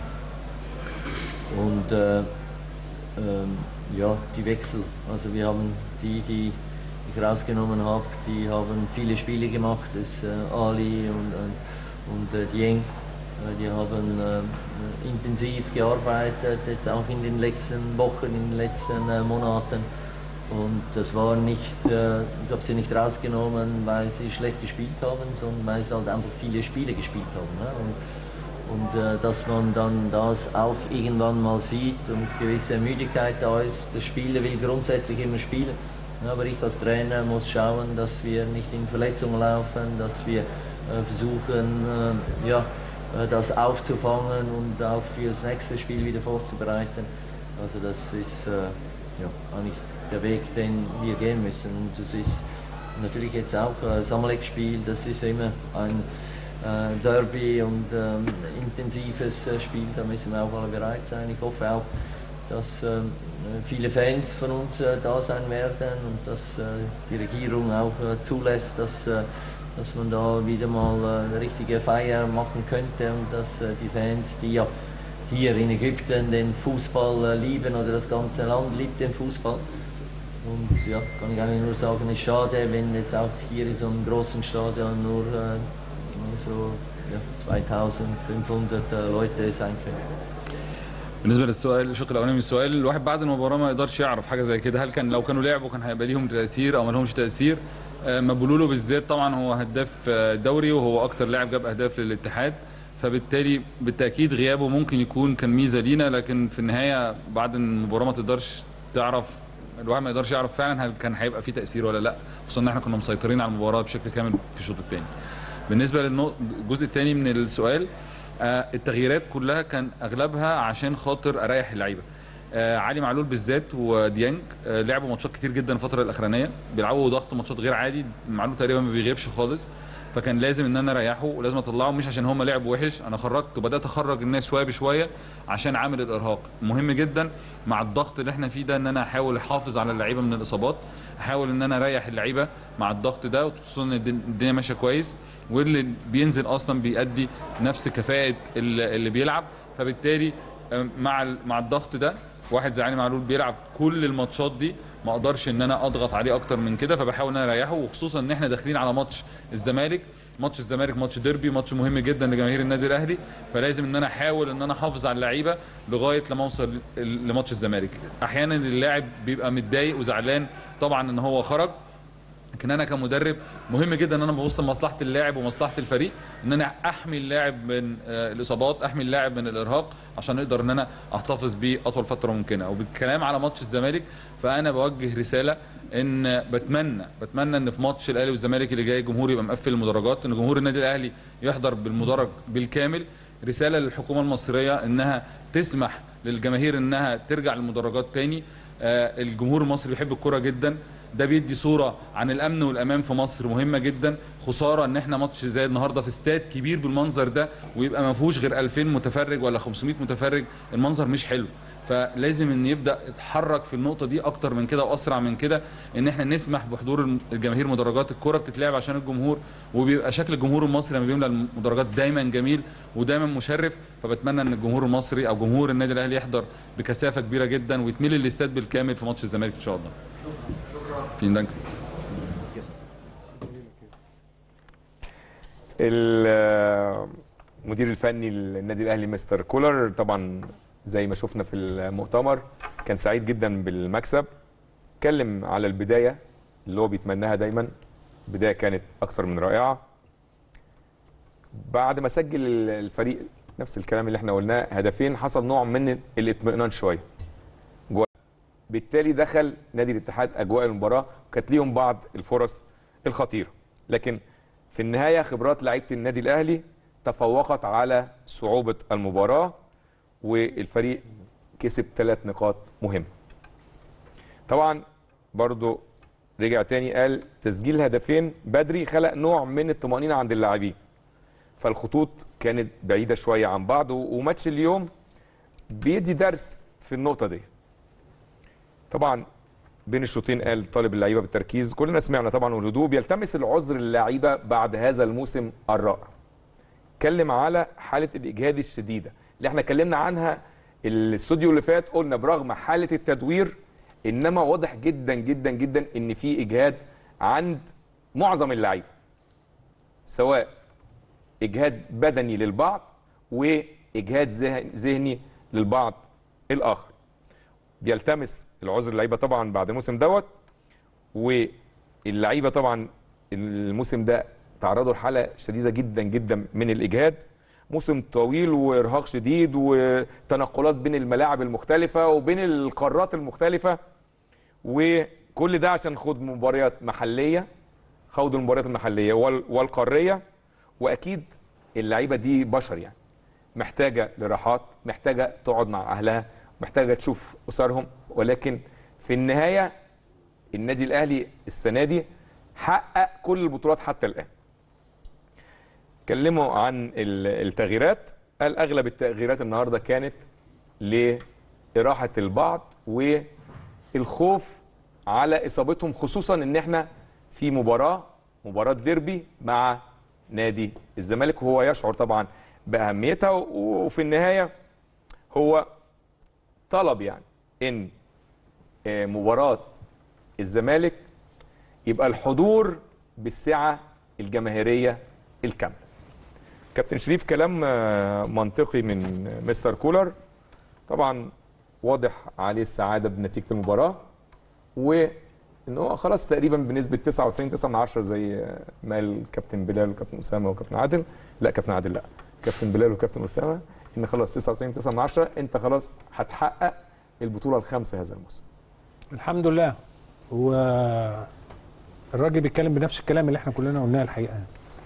Und äh, ähm, ja, die Wechsel. Also wir haben die, die ich rausgenommen habe, die haben viele Spiele gemacht. Das äh, Ali und, und, und äh, Dieng, äh, die haben äh, intensiv gearbeitet, jetzt auch in den letzten Wochen, in den letzten äh, Monaten. Und das war nicht, äh, ich habe sie nicht rausgenommen, weil sie schlecht gespielt haben, sondern weil sie halt einfach viele Spiele gespielt haben. Ne? Und, und äh, dass man dann das auch irgendwann mal sieht und gewisse Müdigkeit da ist. Der Spieler will grundsätzlich immer spielen, Ja, aber ich als Trainer muss schauen, dass wir nicht in Verletzungen laufen, dass wir äh, versuchen, äh, ja, äh, das aufzufangen und auch für das nächste Spiel wieder vorzubereiten. Also das ist äh, ja, eigentlich der Weg, den wir gehen müssen. Und das ist natürlich jetzt auch ein Samalek-Spiel, das ist immer ein äh, Derby und ähm, intensives äh, Spiel, da müssen wir auch alle bereit sein. Ich hoffe auch, dass ähm, viele Fans von uns äh, da sein werden und dass äh, die Regierung auch äh, zulässt, dass, äh, dass man da wieder mal äh, eine richtige Feier machen könnte und dass äh, die Fans, die ja hier in Ägypten den Fußball äh, lieben oder das ganze Land liebt den Fußball. Und ja, kann ich eigentlich nur sagen, es ist schade, wenn jetzt auch hier in so einem großen Stadion nur äh, so ja, 2500 äh, Leute sein können. بالنسبه للسؤال الشق الاولاني من السؤال الواحد بعد المباراه ما يقدرش يعرف حاجه زي كده هل كان لو كانوا لعبوا كان هيبقى ليهم تاثير او ما لهمش تاثير آه، مبولولو بالذات طبعا هو هداف آه، الدوري وهو اكتر لاعب جاب اهداف للاتحاد فبالتالي بالتاكيد غيابه ممكن يكون كان ميزه لينا لكن في النهايه بعد المباراه ما تقدرش تعرف الواحد ما يقدرش يعرف فعلا هل كان هيبقى فيه تاثير ولا لا خصوصا ان احنا كنا مسيطرين على المباراه بشكل كامل في الشوط الثاني بالنسبه للجزء الثاني من السؤال آه، التغييرات كلها كان اغلبها عشان خاطر اريح اللعيبه آه، علي معلول بالذات وديانج آه، لعبوا ماتشات كتير جدا الفتره الاخرانيه بيلعبوا ضغط ماتشات غير عادي معلول تقريبا ما بيغيبش خالص فكان لازم ان انا اريحه ولازم اطلعه مش عشان هم لعبوا وحش انا خرجت وبدات اخرج الناس شويه بشويه عشان عامل الارهاق مهم جدا مع الضغط اللي احنا فيه ده ان انا احاول احافظ على اللعيبه من الاصابات احاول ان انا اريح اللعيبه مع الضغط ده وخصوصا ان الدن- الدنيا ماشيه كويس واللي بينزل اصلا بيأدي نفس كفاءه اللي اللي بيلعب فبالتالي آه، مع ال- مع الضغط ده واحد زي علي معلول بيلعب كل الماتشات دي ما اقدرش ان انا اضغط عليه اكتر من كده فبحاول ان انا اريحه وخصوصا ان احنا داخلين على ماتش الزمالك ماتش الزمالك ماتش ديربي ماتش مهم جدا لجماهير النادي الاهلي فلازم ان انا احاول ان انا احافظ على اللعيبه لغايه لما اوصل ل- لماتش الزمالك احيانا اللاعب بيبقى متضايق وزعلان طبعا ان هو خرج لكن انا كمدرب مهم جدا ان انا ببص لمصلحه اللاعب ومصلحه الفريق ان انا احمي اللاعب من آه، الاصابات احمي اللاعب من الارهاق عشان اقدر ان انا احتفظ بيه اطول فتره ممكنه وبالكلام على ماتش الزمالك فانا بوجه رساله ان بتمنى بتمنى ان في ماتش الاهلي والزمالك اللي جاي الجمهور يبقى مقفل المدرجات ان جمهور النادي الاهلي يحضر بالمدرج بالكامل رساله للحكومه المصريه انها تسمح للجماهير انها ترجع للمدرجات تاني آه، الجمهور المصري بيحب الكرة جدا ده بيدي صورة عن الأمن والأمان في مصر مهمة جدا خسارة إن إحنا ماتش زي النهاردة في استاد كبير بالمنظر ده ويبقى ما فيهوش غير 2000 متفرج ولا 500 متفرج المنظر مش حلو فلازم ان يبدا يتحرك في النقطه دي اكتر من كده واسرع من كده ان احنا نسمح بحضور الم- الجماهير مدرجات الكره بتتلعب عشان الجمهور وبيبقى شكل الجمهور المصري لما بيملى المدرجات دايما جميل ودايما مشرف فبتمنى ان الجمهور المصري او جمهور النادي الاهلي يحضر بكثافه كبيره جدا ويتملي الاستاد بالكامل في ماتش الزمالك ان شاء الله فين دانك المدير الفني للنادي الاهلي مستر كولر طبعا زي ما شفنا في المؤتمر كان سعيد جدا بالمكسب اتكلم على البدايه اللي هو بيتمناها دايما بدايه كانت اكثر من رائعه بعد ما سجل الفريق نفس الكلام اللي احنا قلناه هدفين حصل نوع من الاطمئنان شويه جوا بالتالي دخل نادي الاتحاد اجواء المباراه وكانت ليهم بعض الفرص الخطيره لكن في النهايه خبرات لعيبه النادي الاهلي تفوقت على صعوبه المباراه والفريق كسب ثلاث نقاط مهمه طبعا برضو رجع تاني قال تسجيل هدفين بدري خلق نوع من الطمأنينة عند اللاعبين فالخطوط كانت بعيدة شوية عن بعض و- وماتش اليوم بيدي درس في النقطة دي طبعا بين الشوطين قال طالب اللعيبة بالتركيز كلنا سمعنا طبعا والهدوء بيلتمس العذر للعيبة بعد هذا الموسم الرائع اتكلم على حالة الإجهاد الشديدة اللي احنا اتكلمنا عنها الاستوديو اللي فات قلنا برغم حالة التدوير انما واضح جدا جدا جدا ان في اجهاد عند معظم اللعيبه سواء اجهاد بدني للبعض واجهاد ذهن- ذهني للبعض الاخر بيلتمس العذر اللعيبه طبعا بعد الموسم دوت واللعيبه طبعا الموسم ده تعرضوا لحاله شديده جدا جدا من الاجهاد موسم طويل وارهاق شديد وتنقلات بين الملاعب المختلفه وبين القارات المختلفه وكل ده عشان خوض مباريات محليه خوض المباريات المحليه وال- والقاريه واكيد اللعيبه دي بشر يعني محتاجه لراحات محتاجه تقعد مع اهلها محتاجه تشوف اسرهم ولكن في النهايه النادي الاهلي السنه دي حقق كل البطولات حتى الان اتكلموا عن ال- التغييرات قال اغلب التغييرات النهارده كانت لاراحه البعض والخوف على اصابتهم خصوصا ان احنا في مباراه مباراه ديربي مع نادي الزمالك وهو يشعر طبعا باهميتها و- وفي النهايه هو طلب يعني ان آه، مباراه الزمالك يبقى الحضور بالسعه الجماهيريه الكامله كابتن شريف كلام آه، منطقي من مستر كولر طبعا واضح عليه السعاده بنتيجه المباراه وان هو خلاص تقريبا بنسبه 99 9 من 10 زي ما قال كابتن بلال وكابتن اسامه وكابتن عادل لا كابتن عادل لا كابتن بلال وكابتن اسامه ان خلاص 99 9 من 10 انت خلاص هتحقق البطوله الخامسه هذا الموسم الحمد لله والراجل بيتكلم بنفس الكلام اللي احنا كلنا قلناه الحقيقه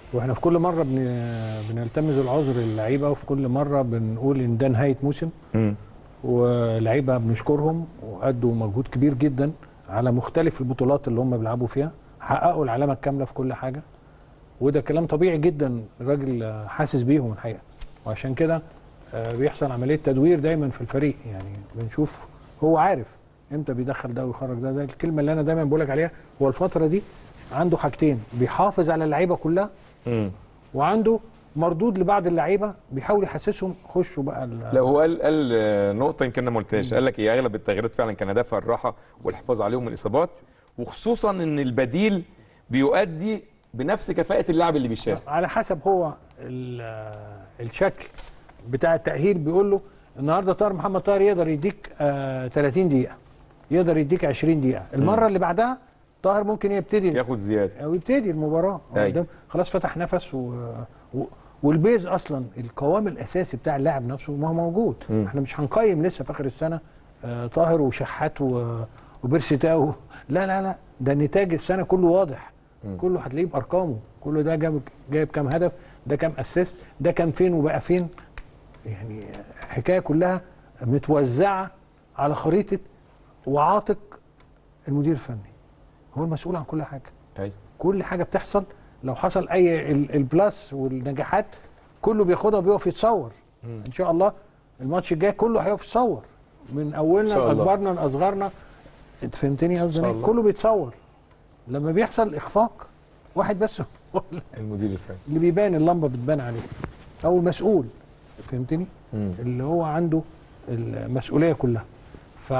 واحنا في كل مره بن... بنلتمس العذر للعيبه وفي كل مره بنقول ان ده نهايه موسم مم. ولعيبه بنشكرهم وادوا مجهود كبير جدا على مختلف البطولات اللي هم بيلعبوا فيها حققوا العلامه الكامله في كل حاجه وده كلام طبيعي جدا الراجل آه، حاسس بيهم الحقيقه وعشان كده آه، بيحصل عمليه تدوير دايما في الفريق يعني بنشوف هو عارف امتى بيدخل ده ويخرج ده ده الكلمه اللي انا دايما بقولك عليها هو الفتره دي عنده حاجتين بيحافظ على اللعيبه كلها مم. وعنده مردود لبعض اللعيبه بيحاول يحسسهم خشوا بقى ال- لا هو قال قال آه، نقطه يمكن انا ما قلتهاش قال لك هي اغلب التغييرات فعلا كان هدفها الراحه والحفاظ عليهم من الاصابات وخصوصا ان البديل بيؤدي بنفس كفاءه اللاعب اللي بيشارك على حسب هو ال- الشكل بتاع التأهيل بيقول له النهارده طاهر محمد طاهر يقدر يديك آه 30 دقيقة يقدر يديك 20 دقيقة المرة اللي بعدها طاهر ممكن يبتدي ياخد زياده او يبتدي المباراة هو أيوة. قدام خلاص فتح نفس و... و... والبيز اصلا القوام الاساسي بتاع اللاعب نفسه ما هو موجود مم. احنا مش هنقيم لسه في اخر السنه آه طاهر وشحات و... وبيرسيتاو لا لا لا ده نتاج السنه كله واضح كله هتلاقيه بارقامه كله ده جاب جايب كام هدف ده كام اسيست ده كان فين وبقى فين يعني حكايه كلها متوزعه على خريطه وعاتق المدير الفني هو المسؤول عن كل حاجه ايوه كل حاجه بتحصل لو حصل اي ال- البلاس والنجاحات كله بياخدها وبيقف يتصور ان شاء الله الماتش الجاي كله هيقف يتصور من اولنا إن شاء الله. لاكبرنا لاصغرنا انت فهمتني قصدي شاء إيه؟ الله. كله بيتصور لما بيحصل اخفاق واحد بس هو المدير الفني اللي بيبان اللمبه بتبان عليه او المسؤول فهمتني مم. اللي هو عنده المسؤوليه كلها ف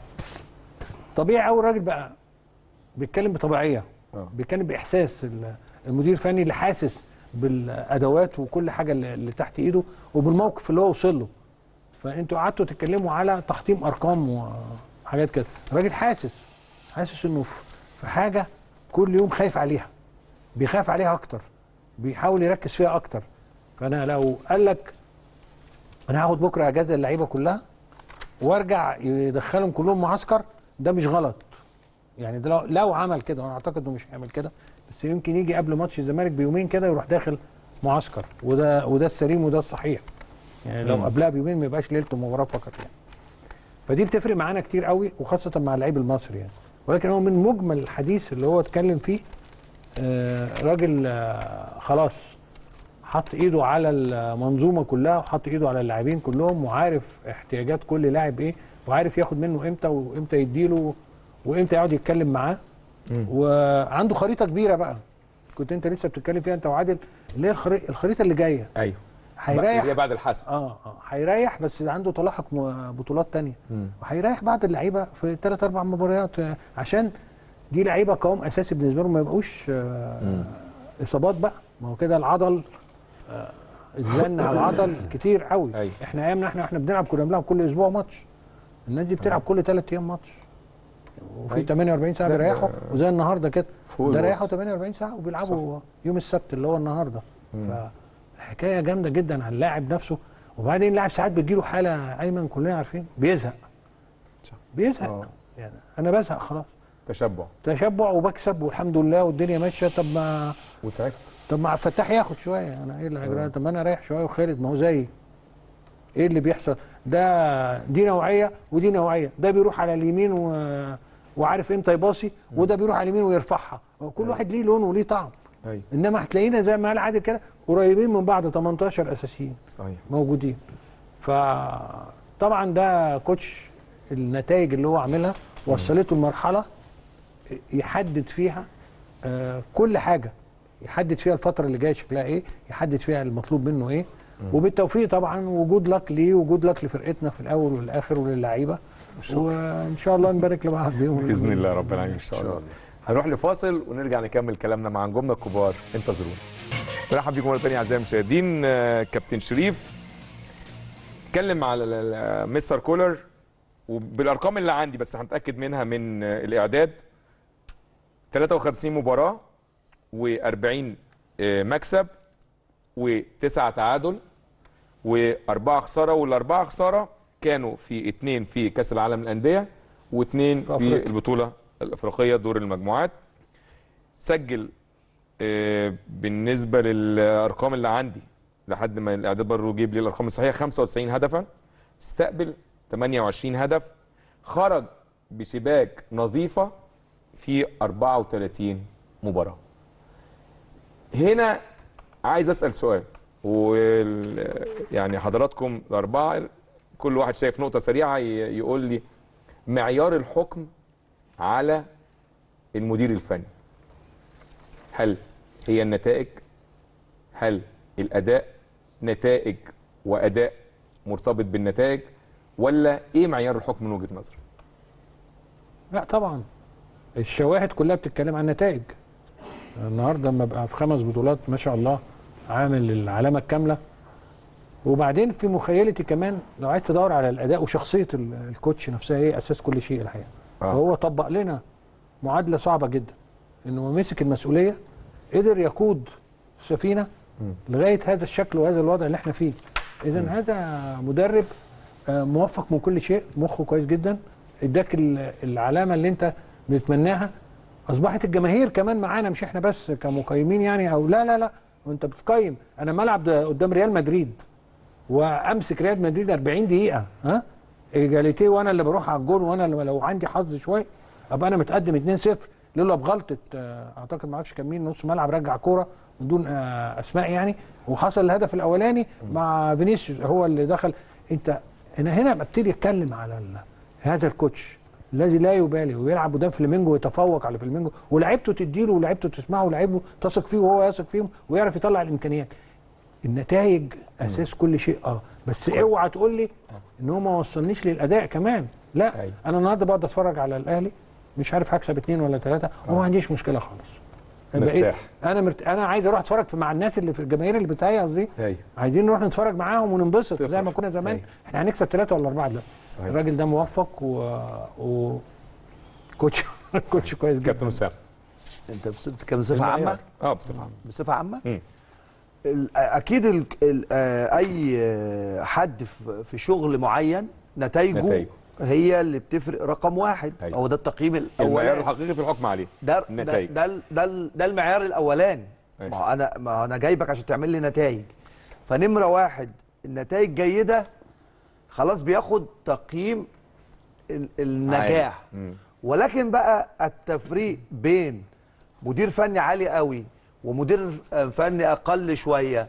طبيعي قوي الراجل بقى بيتكلم بطبيعيه آه. بيتكلم باحساس ال- المدير الفني اللي حاسس بالادوات وكل حاجه اللي اللي تحت ايده وبالموقف اللي هو وصل له فانتوا قعدتوا تتكلموا على تحطيم ارقام وحاجات كده الراجل حاسس حاسس انه في في حاجه كل يوم خايف عليها بيخاف عليها اكتر بيحاول يركز فيها اكتر فانا لو قال لك انا هاخد بكره اجازه اللعيبه كلها وارجع يدخلهم كلهم معسكر ده مش غلط يعني ده لو, لو عمل كده وانا اعتقد انه مش هيعمل كده بس يمكن يجي قبل ماتش الزمالك بيومين كده يروح داخل معسكر وده وده السليم وده الصحيح يعني لو مم. قبلها بيومين ما يبقاش ليله المباراه فقط يعني فدي بتفرق معانا كتير قوي وخاصه مع اللعيب المصري يعني ولكن هو من مجمل الحديث اللي هو اتكلم فيه آه راجل آه خلاص حط ايده على المنظومه كلها وحط ايده على اللاعبين كلهم وعارف احتياجات كل لاعب ايه وعارف ياخد منه امتى وامتى يديله وامتى يقعد يتكلم معاه مم. وعنده خريطه كبيره بقى كنت انت لسه بتتكلم فيها انت وعادل اللي هي الخري- الخريطه اللي جايه ايوه هيريح هي بعد الحسم اه اه هيريح بس عنده تلاحق م- بطولات تانية مم. وهيريح بعض اللعيبه في ثلاث اربع مباريات آه، عشان دي لعيبه قوام اساسي بالنسبه لهم ما يبقوش آه، اصابات بقى ما هو كده العضل آه، الزن على العضل كتير قوي أيوة. احنا ايامنا احنا احنا بنلعب كنا بنلعب كل اسبوع ماتش الناس دي بتلعب كل ثلاث ايام ماتش وفي أيوة. 48 ساعه لا، ده بيريحوا وزي النهارده كده فوق ده الوصف. ريحوا 48 ساعه وبيلعبوا يوم السبت اللي هو النهارده فحكايه جامده جدا على اللاعب نفسه وبعدين اللاعب ساعات بتجيله حاله ايمن كلنا عارفين بيزهق بيزهق آه. يعني انا بزهق خلاص تشبع تشبع وبكسب والحمد لله والدنيا ماشيه طب ما وتعبت طب ما فتاح ياخد شويه انا ايه اللي هيجرى طب ما انا رايح شويه وخالد ما هو زيي ايه اللي بيحصل ده دي نوعيه ودي نوعيه ده بيروح على اليمين و... وعارف امتى يباصي وده بيروح على اليمين ويرفعها كل واحد ليه لون وليه طعم ايوه انما هتلاقينا زي ما قال عادل كده قريبين من بعض 18 اساسيين صحيح موجودين فطبعا ده كوتش النتائج اللي هو عاملها وصلته لمرحله يحدد فيها آه، كل حاجه يحدد فيها الفتره اللي جايه شكلها ايه يحدد فيها المطلوب منه ايه وبالتوفيق طبعا وجود لك ليه وجود لك لفرقتنا في الاول والاخر وللعيبه وان شاء الله نبارك لبعض بيهم باذن الله رب العالمين ان شاء الله هنروح لفاصل ونرجع نكمل كلامنا مع نجومنا الكبار انتظرونا مرحبا بكم مره ثانيه اعزائي المشاهدين آه، كابتن شريف اتكلم على ال- ال- مستر كولر وبالارقام اللي عندي بس هنتاكد منها من آه، الاعداد 53 مباراه و40 مكسب وتسعة تعادل وأربعة خسارة والأربعة خسارة كانوا في اتنين في كأس العالم للأندية واثنين في, أفريقيا. البطولة الأفريقية دور المجموعات سجل آه، بالنسبه للارقام اللي عندي لحد ما الاعداد برضه يجيب لي الارقام الصحيحه 95 هدفا استقبل 28 هدف خرج بشباك نظيفه في 34 مباراه هنا عايز اسال سؤال وال يعني حضراتكم الاربعه كل واحد شايف نقطه سريعه ي- يقول لي معيار الحكم على المدير الفني هل هي النتائج هل الاداء نتائج واداء مرتبط بالنتائج ولا ايه معيار الحكم من وجهه نظرك لا طبعا الشواهد كلها بتتكلم عن نتائج النهارده لما ابقى في خمس بطولات ما شاء الله عامل العلامه الكامله وبعدين في مخيلتي كمان لو عايز تدور على الاداء وشخصيه ال- الكوتش نفسها ايه اساس كل شيء الحقيقه آه. وهو طبق لنا معادله صعبه جدا انه هو مسك المسؤوليه قدر يقود السفينه لغايه هذا الشكل وهذا الوضع اللي احنا فيه اذا هذا مدرب آه، موفق من كل شيء مخه كويس جدا اداك ال- العلامه اللي انت بتتمناها اصبحت الجماهير كمان معانا مش احنا بس كمقيمين يعني او لا لا لا وانت بتقيم انا ملعب ده قدام ريال مدريد وامسك ريال مدريد 40 دقيقه ها ايجاليتي وانا اللي بروح على الجول وانا اللي لو عندي حظ شويه ابقى انا متقدم 2-0 لولا بغلطه آه، اعتقد ما اعرفش كان مين نص ملعب رجع كوره بدون آه، اسماء يعني وحصل الهدف الاولاني مع فينيسيوس هو اللي دخل انت انا هنا ببتدي اتكلم على ال- هذا الكوتش الذي لا يبالي ويلعب قدام فلامينجو ويتفوق على فلامينجو ولعيبته تديله ولعيبته تسمعه ولعيبته تثق فيه وهو يثق فيهم ويعرف يطلع الامكانيات النتائج اساس كل شيء اه بس اوعى تقول لي ان هو ما وصلنيش للاداء كمان لا أيوة. انا النهارده بقعد اتفرج على الاهلي مش عارف هكسب اثنين ولا ثلاثه وما عنديش مشكله خالص بقيت مرتاح. انا مرت... انا عايز اروح اتفرج في مع الناس اللي في الجماهير اللي بتهيأ دي ايوه عايزين نروح نتفرج معاهم وننبسط تفرح. زي ما كنا زمان أيوة. احنا هنكسب ثلاثه ولا اربعه ده صحيح. الراجل ده موفق و, و... كوتش كوتش كويس جدا كابتن اسامه انت بس- بتتكلم بصفه عامه اه بصفه عامه بصفه عامه مم. ال- اكيد ال ال آه، اي آه، حد في- في شغل معين نتائجه نتايجه. هي اللي بتفرق رقم واحد أيوة. هو ده التقييم المعيار الاولاني الحقيقي في الحكم عليه ده ده النتائج. ده, ال- ده, ال- ده المعيار الاولاني ماشي. ما هو انا ما هو انا جايبك عشان تعمل لي نتائج فنمره واحد النتائج جيده خلاص بياخد تقييم ال- النجاح مم. ولكن بقى التفريق بين مدير فني عالي قوي ومدير فني اقل شويه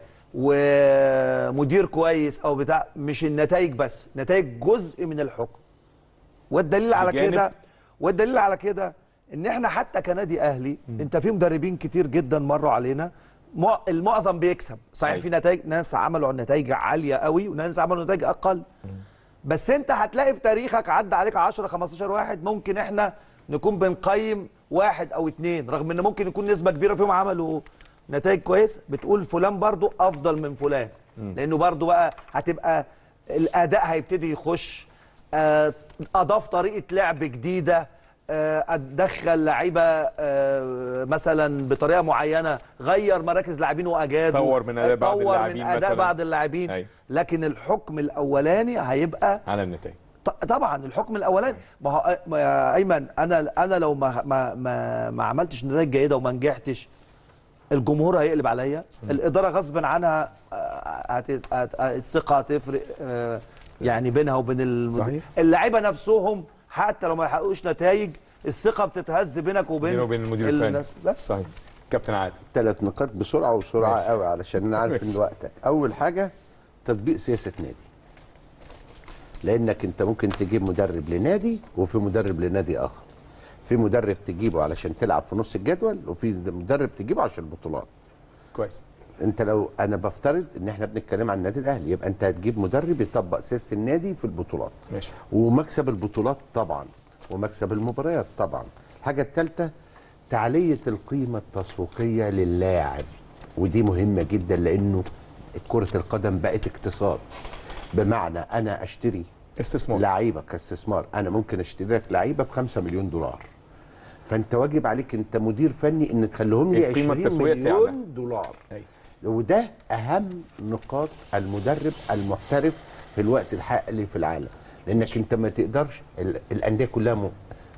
ومدير كويس او بتاع مش النتائج بس نتائج جزء من الحكم والدليل على بجانب- كده والدليل على كده ان احنا حتى كنادي اهلي انت في مدربين كتير جدا مروا علينا مع- المعظم بيكسب صحيح أيوة. في نتائج ناس عملوا نتائج عاليه قوي وناس عملوا نتائج اقل بس انت هتلاقي في تاريخك عدى عليك 10 15 واحد ممكن احنا نكون بنقيم واحد او اتنين رغم ان ممكن يكون نسبه كبيره فيهم عملوا نتائج كويسه بتقول فلان برضو افضل من فلان لانه برضو بقى هتبقى الاداء هيبتدي يخش آه، اضاف طريقه لعب جديده آه، ادخل لعيبه آه، مثلا بطريقه معينه غير مراكز لاعبين واجادوا طور من أداء بعض طور اللاعبين من اداء مثلاً. بعض اللاعبين أيوة. لكن الحكم الاولاني هيبقى على النتائج ط- طبعا الحكم الاولاني ما هو ما يا ايمن انا انا لو ما ما ما, ما عملتش نتائج جيده وما نجحتش الجمهور هيقلب عليا الاداره غصب عنها آه، هت- هت- الثقه هتفرق آه، يعني بينها وبين المد- صحيح. اللعيبه نفسهم حتى لو ما يحققوش نتائج الثقه بتتهز بينك وبين بينه وبين المدير الفني الناس بس صحيح كابتن عادل ثلاث نقاط بسرعه وبسرعه ماشي. قوي علشان انا عارف ان ماشي. وقتك اول حاجه تطبيق سياسه نادي لانك انت ممكن تجيب مدرب لنادي وفي مدرب لنادي اخر في مدرب تجيبه علشان تلعب في نص الجدول وفي مدرب تجيبه عشان البطولات كويس انت لو انا بفترض ان احنا بنتكلم عن النادي الاهلي يبقى انت هتجيب مدرب يطبق سياسه النادي في البطولات ماشي ومكسب البطولات طبعا ومكسب المباريات طبعا الحاجة الثالثة تعلية القيمة التسويقية للاعب ودي مهمة جدا لأنه كرة القدم بقت اقتصاد بمعنى أنا أشتري استثمار لعيبة كاستثمار أنا ممكن أشتري لك لعيبة بخمسة مليون دولار فأنت واجب عليك أنت مدير فني إن تخليهم لي القيمة 20 التسويقية مليون تعلى. دولار أيوة. وده اهم نقاط المدرب المحترف في الوقت الحالي في العالم لانك انت ما تقدرش ال- الانديه كلها م-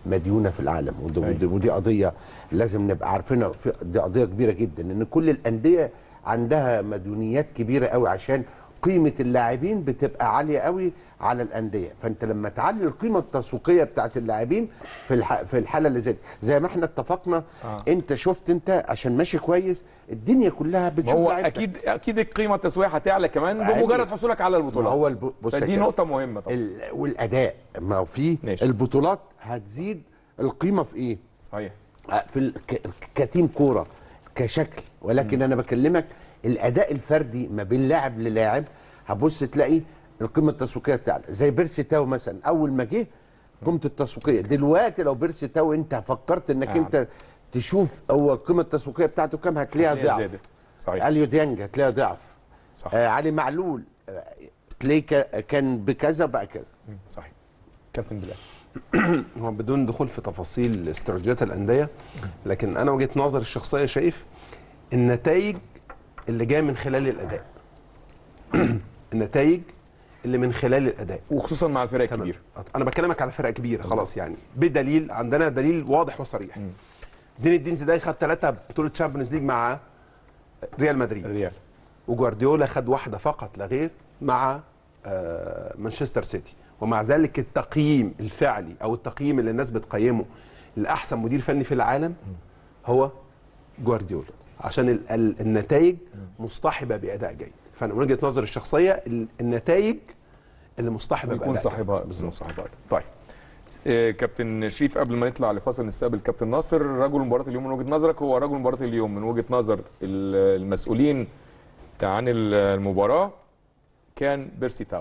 مديونه في العالم ودي, أيوة. ودي, ودي قضيه لازم نبقى عارفينها في- دي قضيه كبيره جدا ان كل الانديه عندها مديونيات كبيره قوي عشان قيمه اللاعبين بتبقى عاليه قوي على الانديه فانت لما تعلي القيمه التسويقيه بتاعت اللاعبين في الح... في الحاله اللي زي دي. زي ما احنا اتفقنا آه. انت شفت انت عشان ماشي كويس الدنيا كلها ما بتشوف هو لعيبتك. اكيد اكيد القيمه التسويقيه هتعلى كمان عادي. بمجرد حصولك على ما البطولات هو الب... بص يا فدي كابتن. نقطه مهمه طبعا ال... والاداء ما هو في ماشي. البطولات هتزيد القيمه في ايه صحيح في ال... ك... كتيم كوره كشكل ولكن انا بكلمك الاداء الفردي ما بين لاعب للاعب هتبص تلاقي القيمه التسويقيه بتاعنا زي بيرسي تاو مثلا اول ما جه قيمته التسويقيه دلوقتي لو بيرسي تاو انت فكرت انك آه. انت تشوف هو القيمه التسويقيه بتاعته كام هتلاقيها هتلاقيها ضعف زادت. صحيح اليو ديانج هتلاقيها ضعف صح آه علي معلول آه، تلاقيه ك- كان بكذا بقى كذا مم، صحيح كابتن بلال هو بدون دخول في تفاصيل استراتيجيات الانديه لكن انا وجهه نظري الشخصيه شايف النتائج اللي جايه من خلال الاداء النتائج اللي من خلال الاداء وخصوصا مع الفرق تمام. الكبيره انا بكلمك على فرق كبيره خلاص يعني بدليل عندنا دليل واضح وصريح زين الدين زيدان خد ثلاثه بطوله تشامبيونز ليج مع ريال مدريد الريال وجوارديولا خد واحده فقط لا غير مع آه، مانشستر سيتي ومع ذلك التقييم الفعلي او التقييم اللي الناس بتقيمه لاحسن مدير فني في العالم هو جوارديولا عشان ال- ال- النتائج مصطحبه باداء جيد فانا من وجهه نظري الشخصيه ال- النتائج اللي مصطحبه ويكون باداء صاحبها بالظبط صاحبها طيب آه، كابتن شريف قبل ما نطلع لفاصل نستقبل كابتن ناصر رجل مباراه اليوم من وجهه نظرك هو رجل مباراه اليوم من وجهه نظر ال- المسؤولين عن ال- المباراه كان بيرسي تاو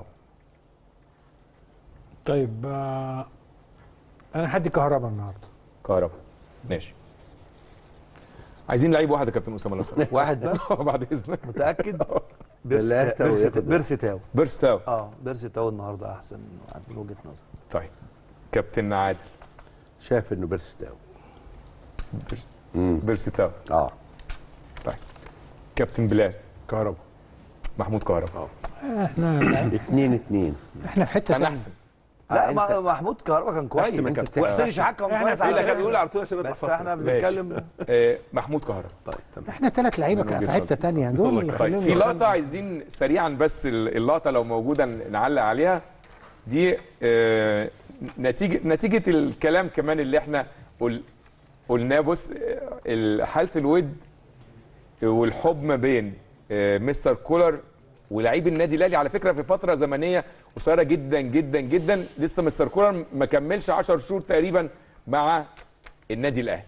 طيب آه، انا هدي كهرباء النهارده كهرباء ماشي عايزين لعيب واحد يا كابتن اسامه لو سمحت واحد بس بعد اذنك متاكد بيرسي ثلاثة تا- بيرسي, وياخد بيرسي تاو بيرسي تاو اه بيرسي تاو النهارده احسن من وجهه نظري طيب كابتن عادل شايف انه بيرستاو بيرسي تاو اه طيب كابتن بلال كهرباء محمود كهرباء احنا اتنين اتنين احنا في حته كان تانية. احسن لا آه، ما- أنت- محمود كهربا كان كويس أحسن من كابتن. وحسين شحات كان إحنا كويس في ايه على اللي كان فكرة. بيقول على طول عشان نطلع بس فاصل. احنا ماشي. بنتكلم آه، محمود كهرباء طيب تمام احنا ثلاث لعيبه من كان في وجهة حته نظري. تانية دول طيب خليهم في يتكلموا. لقطه عايزين سريعا بس ال- اللقطه لو موجوده نعلق عليها دي آه، نتيجه نتيجه الكلام كمان اللي احنا قل قلناه بص آه، ال- حاله الود والحب ما بين آه، مستر كولر ولاعيب النادي الاهلي على فكره في فتره زمنيه قصيره جدا جدا جدا لسه مستر كولر ما كملش 10 شهور تقريبا مع النادي الاهلي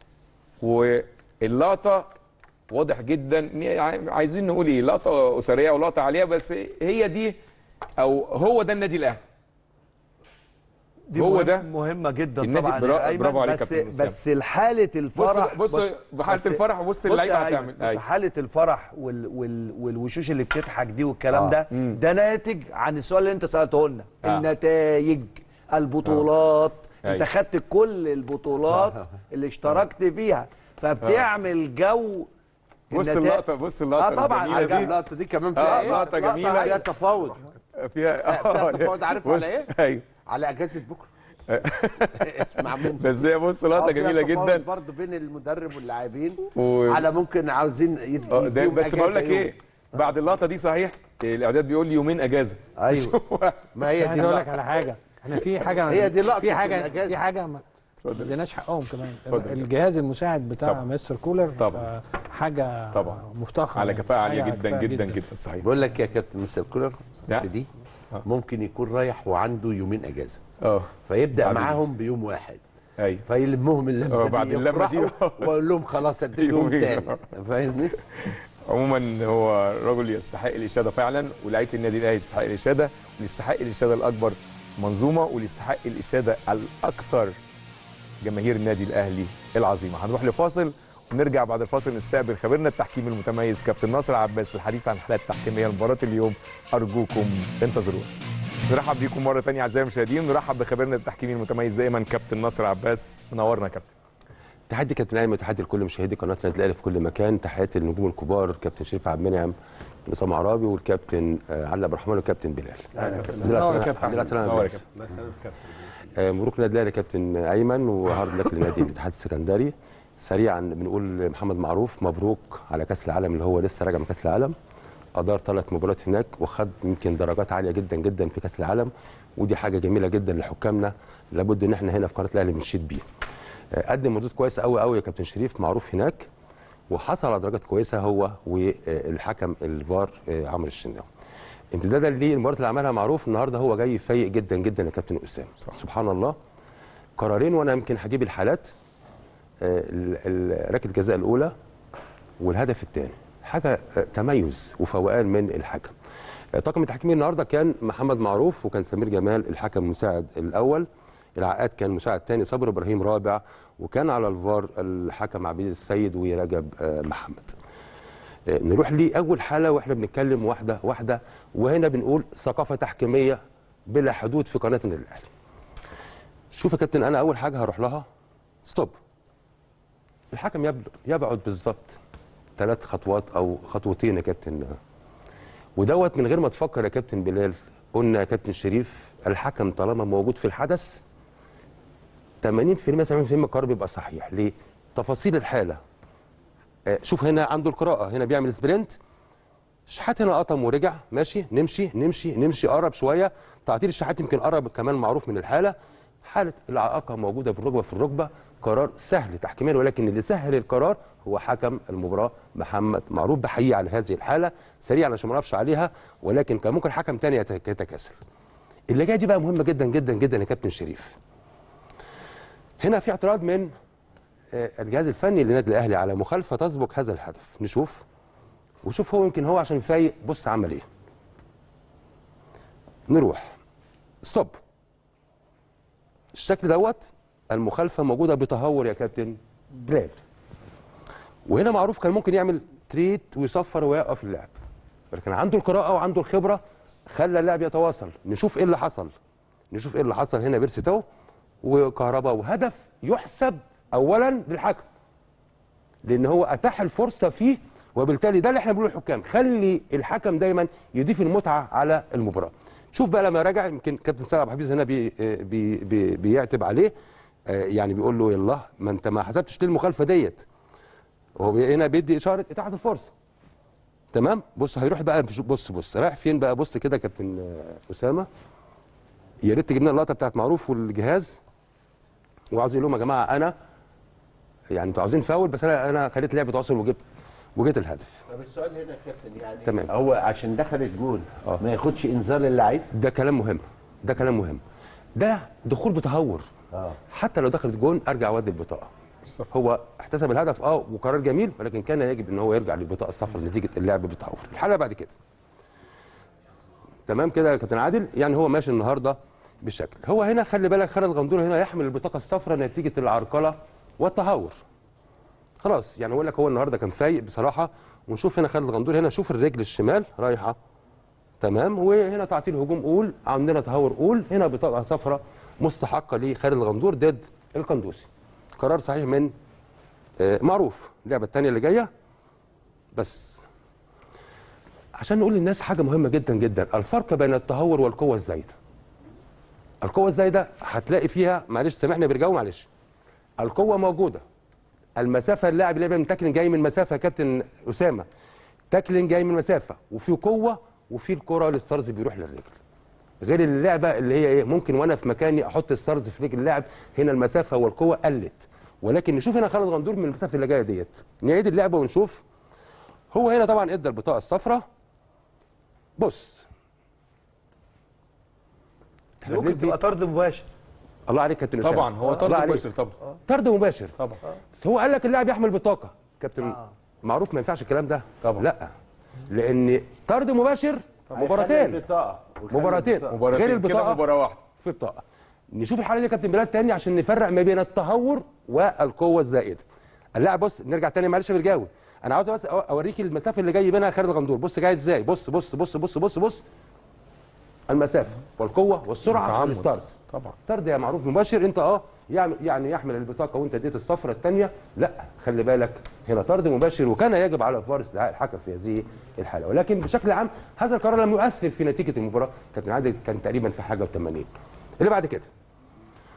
واللقطه واضح جدا يعني عايزين نقول ايه لقطه اسريه او لقطه عاليه بس هي دي او هو ده النادي الاهلي دي هو مهم ده مهمة جدا النادي- طبعا برا- يا أيمن، برافو عليك بس كابتن أسامة. بس الحالة الفرح بص بص بحاله بس- الفرح بص بص اللعيبه يا أيمن، هتعمل بص أيوة. حالة الفرح وال وال والوشوش اللي بتضحك دي والكلام آه. ده مم. ده ناتج عن السؤال اللي انت سألته لنا آه. النتائج البطولات انت أيوة. خدت كل البطولات اللي اشتركت فيها فبتعمل جو بص النتائج- اللقطه بص اللقطه آه طبعاً، الجميله على دي اللقطه دي كمان آه، فيها ايه؟ لقطة جميلة. فيها تفاوض فيها فيها تفاوض عارف بص- على ايه؟ ايوه على اجازه بكره اسمع مني بس هي بص لقطه جميله جدا برضه بين المدرب واللاعبين و... على ممكن عاوزين يد- آه، ده يديهم بس بقول لك أجازة ايه يوم. بعد اللقطه دي صحيح الاعداد بيقول لي يومين اجازه ايوه ما هي دي عايز اقول لك اللقطة. على حاجه احنا في حاجه هي دي لقطة في حاجه الأجازة. في حاجه ما ما اديناش حقهم كمان اتفضل. الجهاز المساعد بتاع طبعا. مستر كولر طبعا. آه، حاجه طبعا. مفتخره على يعني. كفاءه عاليه حاجة جدا كفاءة جدا جدا صحيح بقول لك يا كابتن مستر كولر لا. في دي آه. ممكن يكون رايح وعنده يومين اجازه اه فيبدا بعد- معاهم بيوم واحد ايوه فيلمهم اللمه آه، دي بعد اللمة دي. يفرحوا واقول لهم خلاص اديك يوم يومين. تاني فاهمني؟ عموما هو رجل يستحق الاشاده فعلا ولاعيبه النادي الاهلي تستحق الاشاده واللي يستحق الاشاده الاكبر منظومه واللي يستحق الاشاده الاكثر جماهير النادي الاهلي العظيمه هنروح لفاصل ونرجع بعد الفاصل نستقبل خبيرنا التحكيمي المتميز كابتن ناصر عباس الحديث عن الحالات التحكيميه لمباراه اليوم ارجوكم انتظرونا نرحب بيكم مره ثانيه اعزائي المشاهدين نرحب بخبيرنا التحكيمي المتميز دائما كابتن ناصر عباس منورنا يا كابتن تحدي كابتن ايمن وتحدي لكل مشاهدي قناه النادي الاهلي في كل مكان تحياتي للنجوم الكبار كابتن شريف عبد المنعم نظام عرابي والكابتن آه، علي عبد الرحمن والكابتن بلال أهلا يا كابتن. الحمد لله منور يا على كابتن. الحمد لله على السلامة منور يا بلال. كابتن آه، مبروك للنادي الاهلي كابتن ايمن وهارد لك لنادي الاتحاد السكندري سريعا بنقول محمد معروف مبروك على كاس العالم اللي هو لسه راجع من كاس العالم ادار ثلاث مباريات هناك وخد يمكن درجات عاليه جدا جدا في كاس العالم ودي حاجه جميله جدا لحكامنا لابد ان احنا هنا في قناه الاهلي بنشيد بيه آه، قدم مردود كويسه قوي قوي يا كابتن شريف معروف هناك وحصل على درجات كويسه هو والحكم الفار آه، عمرو الشناوي امتدادا للمباراه اللي عملها معروف النهارده هو جاي فايق جدا جدا يا كابتن اسامه سبحان الله قرارين وانا يمكن هجيب الحالات آه، ال- ال- ركله الجزاء الاولى والهدف الثاني حاجه آه، تميز وفوقان من الحكم آه، طاقم التحكيمي النهارده كان محمد معروف وكان سمير جمال الحكم المساعد الاول العقاد كان مساعد ثاني صبر ابراهيم رابع وكان على الفار الحكم عبيد السيد ورجب آه، محمد آه، نروح لاول حاله واحنا بنتكلم واحده واحده وهنا بنقول ثقافه تحكيميه بلا حدود في قناه النادي الاهلي شوف يا كابتن انا اول حاجه هروح لها ستوب الحكم يبل- يبعد بالظبط ثلاث خطوات او خطوتين يا كابتن ودوت من غير ما تفكر يا كابتن بلال قلنا يا كابتن شريف الحكم طالما موجود في الحدث 80% 70% القرار بيبقى صحيح ليه؟ تفاصيل الحاله آه، شوف هنا عنده القراءه هنا بيعمل سبرنت شحات هنا قطم ورجع ماشي نمشي نمشي نمشي قرب شويه تعطيل الشحات يمكن قرب كمان معروف من الحاله حاله الاعاقه موجوده بالركبه في الركبه قرار سهل تحكيميا ولكن اللي سهل القرار هو حكم المباراه محمد معروف بحقيقه على هذه الحاله سريعا عشان ما نقفش عليها ولكن كان ممكن حكم تاني يتك- يتكاسل اللي جايه دي بقى مهمه جدا جدا جدا يا كابتن شريف هنا في اعتراض من آه، الجهاز الفني للنادي الاهلي على مخالفه تسبق هذا الهدف نشوف وشوف هو يمكن هو عشان فايق بص عمل ايه نروح ستوب الشكل دوت المخالفه موجوده بتهور يا كابتن بلال وهنا معروف كان ممكن يعمل تريت ويصفر ويوقف اللعب لكن عنده القراءه وعنده الخبره خلى اللاعب يتواصل نشوف ايه اللي حصل نشوف ايه اللي حصل هنا بيرسي تاو وكهرباء وهدف يحسب اولا للحكم لان هو اتاح الفرصه فيه وبالتالي ده اللي احنا بنقوله للحكام خلي الحكم دايما يضيف المتعه على المباراه شوف بقى لما راجع يمكن كابتن سيد عبد الحفيظ هنا بي بي بي بيعتب عليه آه، يعني بيقول له يلا ما انت ما حسبتش ليه المخالفه ديت هو بي- هنا بيدي اشاره اتاحه الفرصه تمام بص هيروح بقى بص بص رايح فين بقى بص كده يا كابتن آه، اسامه يا ريت تجيب لنا اللقطه بتاعت معروف والجهاز وعاوز يقول لهم يا جماعه انا يعني انتوا عاوزين فاول بس انا انا خليت لعبه تواصل وجبت وجبت الهدف طب السؤال هنا يا كابتن يعني تمام. هو عشان دخل الجول ما ياخدش انذار للعيب ده كلام مهم ده كلام مهم ده دخول بتهور اه حتى لو دخلت جون ارجع اودي البطاقه هو احتسب الهدف اه وقرار جميل ولكن كان يجب ان هو يرجع للبطاقه الصفراء نتيجه اللعب بتهور الحاله بعد كده تمام كده يا كابتن عادل يعني هو ماشي النهارده بشكل هو هنا خلي بالك خالد غندور هنا يحمل البطاقه الصفراء نتيجه العرقله والتهور خلاص يعني اقول لك هو النهارده كان فايق بصراحه ونشوف هنا خالد غندور هنا شوف الرجل الشمال رايحه تمام وهنا تعطيل هجوم قول عندنا تهور قول هنا بطاقه صفراء مستحقه لخالد الغندور ضد القندوسي قرار صحيح من آه، معروف اللعبه الثانيه اللي جايه بس عشان نقول للناس حاجه مهمه جدا جدا الفرق بين التهور والقوه الزايده القوه الزايده هتلاقي فيها معلش سامحني برجعوا معلش القوه موجوده المسافه اللاعب اللي من تاكلين جاي من مسافه يا كابتن اسامه تاكلين جاي من مسافه وفي قوه وفي الكره الستارز بيروح للرجل غير اللعبه اللي هي ايه ممكن وانا في مكاني احط الستارز في رجل اللاعب هنا المسافه والقوه قلت ولكن نشوف هنا خالد غندور من المسافه اللي جايه ديت نعيد اللعبه ونشوف هو هنا طبعا ادى البطاقه الصفراء بص ممكن تبقى طرد مباشر الله عليك يا كابتن أسامة. طبعا هو طرد الله عليك. مباشر طبعا طرد مباشر طبعا بس هو قال لك اللاعب يحمل بطاقه كابتن معروف ما ينفعش الكلام ده طبعا. لا لان طرد مباشر مباراتين البطاقه مباراتين مباراتين غير كده البطاقه مباراه واحده في بطاقه نشوف الحاله دي يا كابتن بلال تاني عشان نفرق ما بين التهور والقوه الزائده اللاعب بص نرجع تاني معلش يا برجاوي انا عاوز بس أو- اوريك المسافه اللي جاي منها خالد غندور بص جاي ازاي بص بص بص بص بص بص المسافه والقوه والسرعه تعمد. والستارز طبعا طرد يا معروف مباشر انت اه يعني يعني يحمل البطاقه وانت اديت الصفرة الثانيه لا خلي بالك هنا طرد مباشر وكان يجب على الفار استدعاء الحكم في هذه الحاله ولكن بشكل عام هذا القرار لم يؤثر في نتيجه المباراه كابتن عادل كان تقريبا في حاجه و80 اللي بعد كده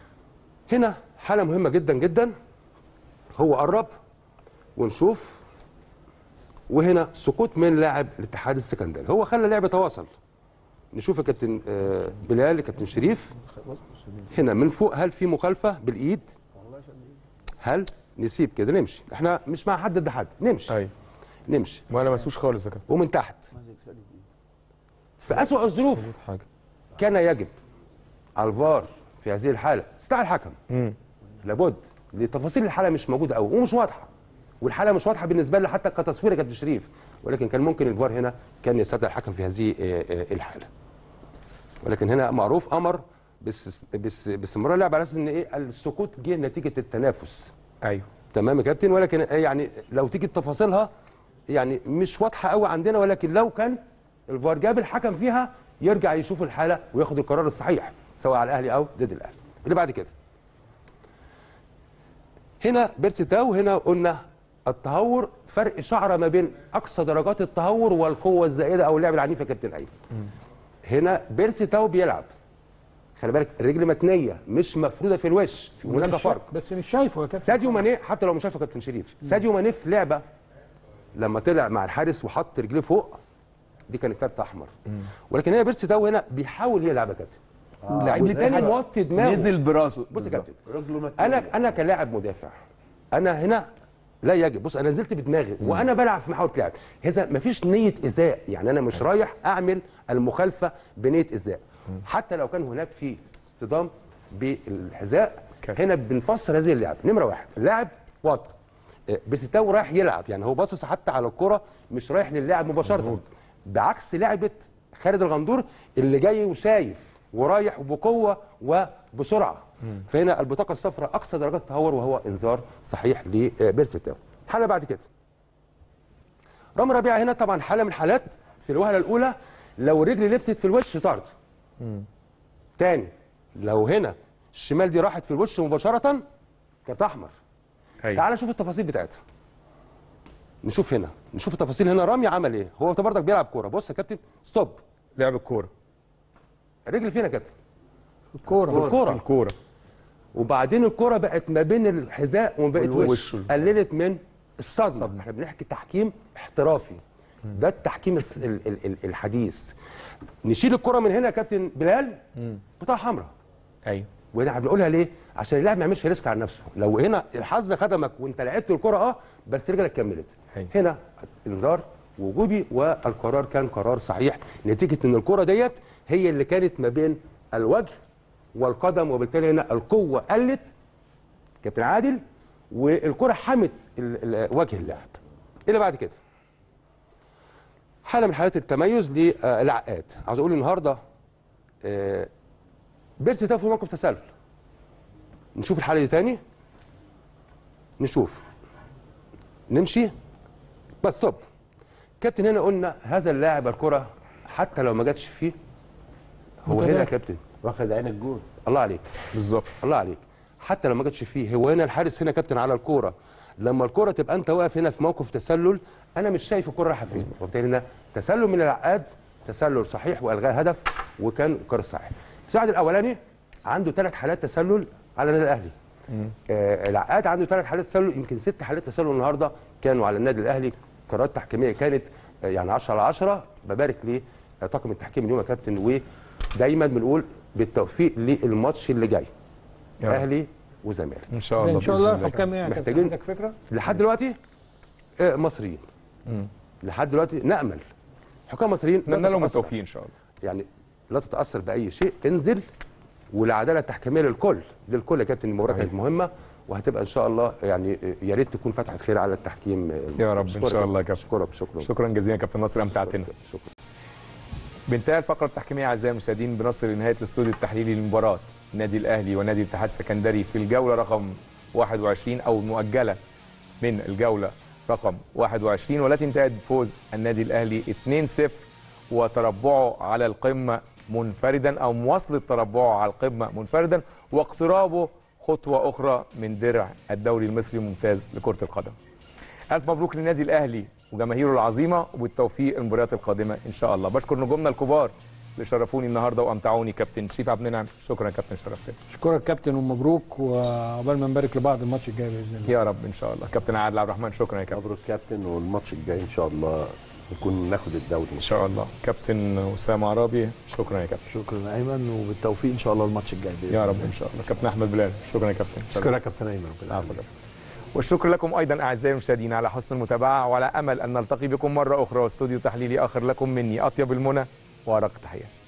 هنا حاله مهمه جدا جدا هو قرب ونشوف وهنا سقوط من لاعب الاتحاد السكندري هو خلى اللعب يتواصل نشوف يا كابتن آه، بلال كابتن شريف هنا من فوق هل في مخالفه بالايد هل نسيب كده نمشي احنا مش مع حد ضد حد نمشي ايوه نمشي ما لمسوش خالص يا كابتن ومن تحت في اسوأ الظروف حاجه كان يجب على الفار في هذه الحاله استدعاء الحكم امم لابد لتفاصيل الحاله مش موجوده قوي ومش واضحه والحاله مش واضحه بالنسبه لي حتى كتصوير يا كابتن شريف ولكن كان ممكن الفار هنا كان يستدعي الحكم في هذه آه، آه، الحاله ولكن هنا معروف امر بس بس باستمرار اللعب على اساس ان ايه السقوط جه نتيجه التنافس ايوه تمام يا كابتن ولكن آه، يعني لو تيجي تفاصيلها يعني مش واضحه قوي عندنا ولكن لو كان الفار جاب الحكم فيها يرجع يشوف الحاله وياخد القرار الصحيح سواء على الاهلي او ضد الاهلي اللي بعد كده هنا بيرسي تاو هنا قلنا التهور فرق شعره ما بين اقصى درجات التهور والقوه الزائده او اللعب العنيف يا كابتن ايمن هنا بيرسي تاو بيلعب خلي بالك الرجل متنيه مش مفروده في الوش هناك مش فرق بس مش شايفه يا كابتن ساديو ماني حتى لو مش شايفه كابتن شريف ساديو ماني في لعبه لما طلع مع الحارس وحط رجليه فوق دي كانت كارت احمر ولكن هنا بيرسي تاو هنا بيحاول يلعب يا كابتن واللعيب والتاني موطي دماغه نزل براسه بص يا كابتن رجله متنية. انا انا كلاعب مدافع انا هنا لا يجب بص انا نزلت بدماغي وانا بلعب في محاوله لعب هذا مفيش نيه ايذاء يعني انا مش رايح اعمل المخالفه بنيه ايذاء حتى لو كان هناك في اصطدام بالحذاء هنا بنفسر هذه اللعبه نمره واحد اللاعب واضح بتتاو رايح يلعب يعني هو باصص حتى على الكره مش رايح للاعب مباشره بعكس لعبه خالد الغندور اللي جاي وشايف ورايح بقوه وبسرعه فهنا البطاقه الصفراء اقصى درجات التهور وهو انذار صحيح لبيرسيتاو حاله بعد كده رامي ربيعه هنا طبعا حاله من الحالات في الوهله الاولى لو الرجل لبست في الوش طرد تاني لو هنا الشمال دي راحت في الوش مباشره كارت احمر أيوة. تعال نشوف التفاصيل بتاعتها نشوف هنا نشوف التفاصيل هنا رامي عمل ايه هو برضك بيلعب كوره بص يا كابتن ستوب لعب الكوره الرجل فين يا كابتن الكوره في الكوره الكوره وبعدين الكوره بقت ما بين الحذاء وما بقت وش والوش. قللت من الصدمه احنا بنحكي تحكيم احترافي ده التحكيم الس- ال- ال- ال- الحديث نشيل الكره من هنا يا كابتن بلال بطاقه حمراء ايوه وده احنا بنقولها ليه؟ عشان اللاعب ما يعملش ريسك على نفسه، لو هنا الحظ خدمك وانت لعبت الكره اه بس رجلك كملت. أيوة. هنا انذار وجوبي والقرار كان قرار صحيح نتيجه ان الكره ديت هي اللي كانت ما بين الوجه والقدم وبالتالي هنا القوه قلت كابتن عادل والكره حمت ال- ال- وجه اللاعب. ايه اللي بعد كده؟ حاله من حالات التميز للعقاد، عاوز اقول النهارده آه، بيرسي تاو في موقف تسلل نشوف الحاله دي تاني نشوف نمشي بس ستوب كابتن هنا قلنا هذا اللاعب الكره حتى لو ما جاتش فيه هو هنا يا كابتن واخد عين الجول الله عليك بالظبط الله عليك حتى لو ما جاتش فيه هو هنا الحارس هنا كابتن على الكوره لما الكوره تبقى انت واقف هنا في موقف تسلل انا مش شايف الكوره رايحه فين وبالتالي هنا تسلل من العقاد تسلل صحيح والغاء هدف وكان قرار صحيح السعد الاولاني عنده ثلاث حالات تسلل على النادي الاهلي آه العقاد عنده ثلاث حالات تسلل يمكن ست حالات تسلل النهارده كانوا على النادي الاهلي قرارات تحكيميه كانت آه يعني 10 على 10 ببارك لطاقم التحكيم اليوم يا كابتن ودايما بنقول بالتوفيق للماتش اللي جاي يا رب. اهلي وزمالك ان شاء الله ان شاء بإذن الله الله. الحكام ايه يا كابتن؟ محتاجين- عندك فكره؟ لحد دلوقتي آه، مصريين مم. لحد دلوقتي نامل حكام مصريين لا نتمنى لهم تتأثر. التوفيق ان شاء الله يعني لا تتاثر باي شيء انزل والعداله التحكيميه للكل للكل يا كابتن المباراه صحيح. كانت مهمه وهتبقى ان شاء الله يعني آه، يا ريت تكون فتحه خير على التحكيم آه، يا المصري. رب إن أشكرك شاء الله يا كابتن. اشكرك شكرا شكرا جزيلا يا كابتن ناصر امتعتنا شكرا بانتهاء الفقره التحكيميه اعزائي المشاهدين بنصل لنهايه الاستوديو التحليلي لمباراه النادي الاهلي ونادي الاتحاد السكندري في الجوله رقم 21 او المؤجله من الجوله رقم 21 والتي انتهت بفوز النادي الاهلي 2-0 وتربعه على القمه منفردا او مواصله تربعه على القمه منفردا واقترابه خطوه اخرى من درع الدوري المصري الممتاز لكره القدم. الف مبروك للنادي الاهلي وجماهيره العظيمه وبالتوفيق المباريات القادمه ان شاء الله بشكر نجومنا الكبار اللي شرفوني النهارده وامتعوني كابتن شريف عبد المنعم شكرا يا كابتن شرفتني اشكرك كابتن ومبروك وعقبال ما نبارك لبعض الماتش الجاي باذن الله يا رب ان شاء الله كابتن عادل عبد الرحمن شكرا يا كابتن مبروك كابتن والماتش الجاي ان شاء الله نكون ناخد الدوري ان شاء الله كابتن اسامه عرابي شكرا يا كابتن شكرا يا ايمن وبالتوفيق ان شاء الله الماتش الجاي بإذن يا الله. رب ان شاء الله كابتن احمد بلال شكرا يا كابتن شكرا يا كابتن ايمن العفو يا كابتن. والشكر لكم ايضا اعزائي المشاهدين على حسن المتابعه وعلى امل ان نلتقي بكم مره اخرى واستوديو تحليلي اخر لكم مني اطيب المنى وارق تحيه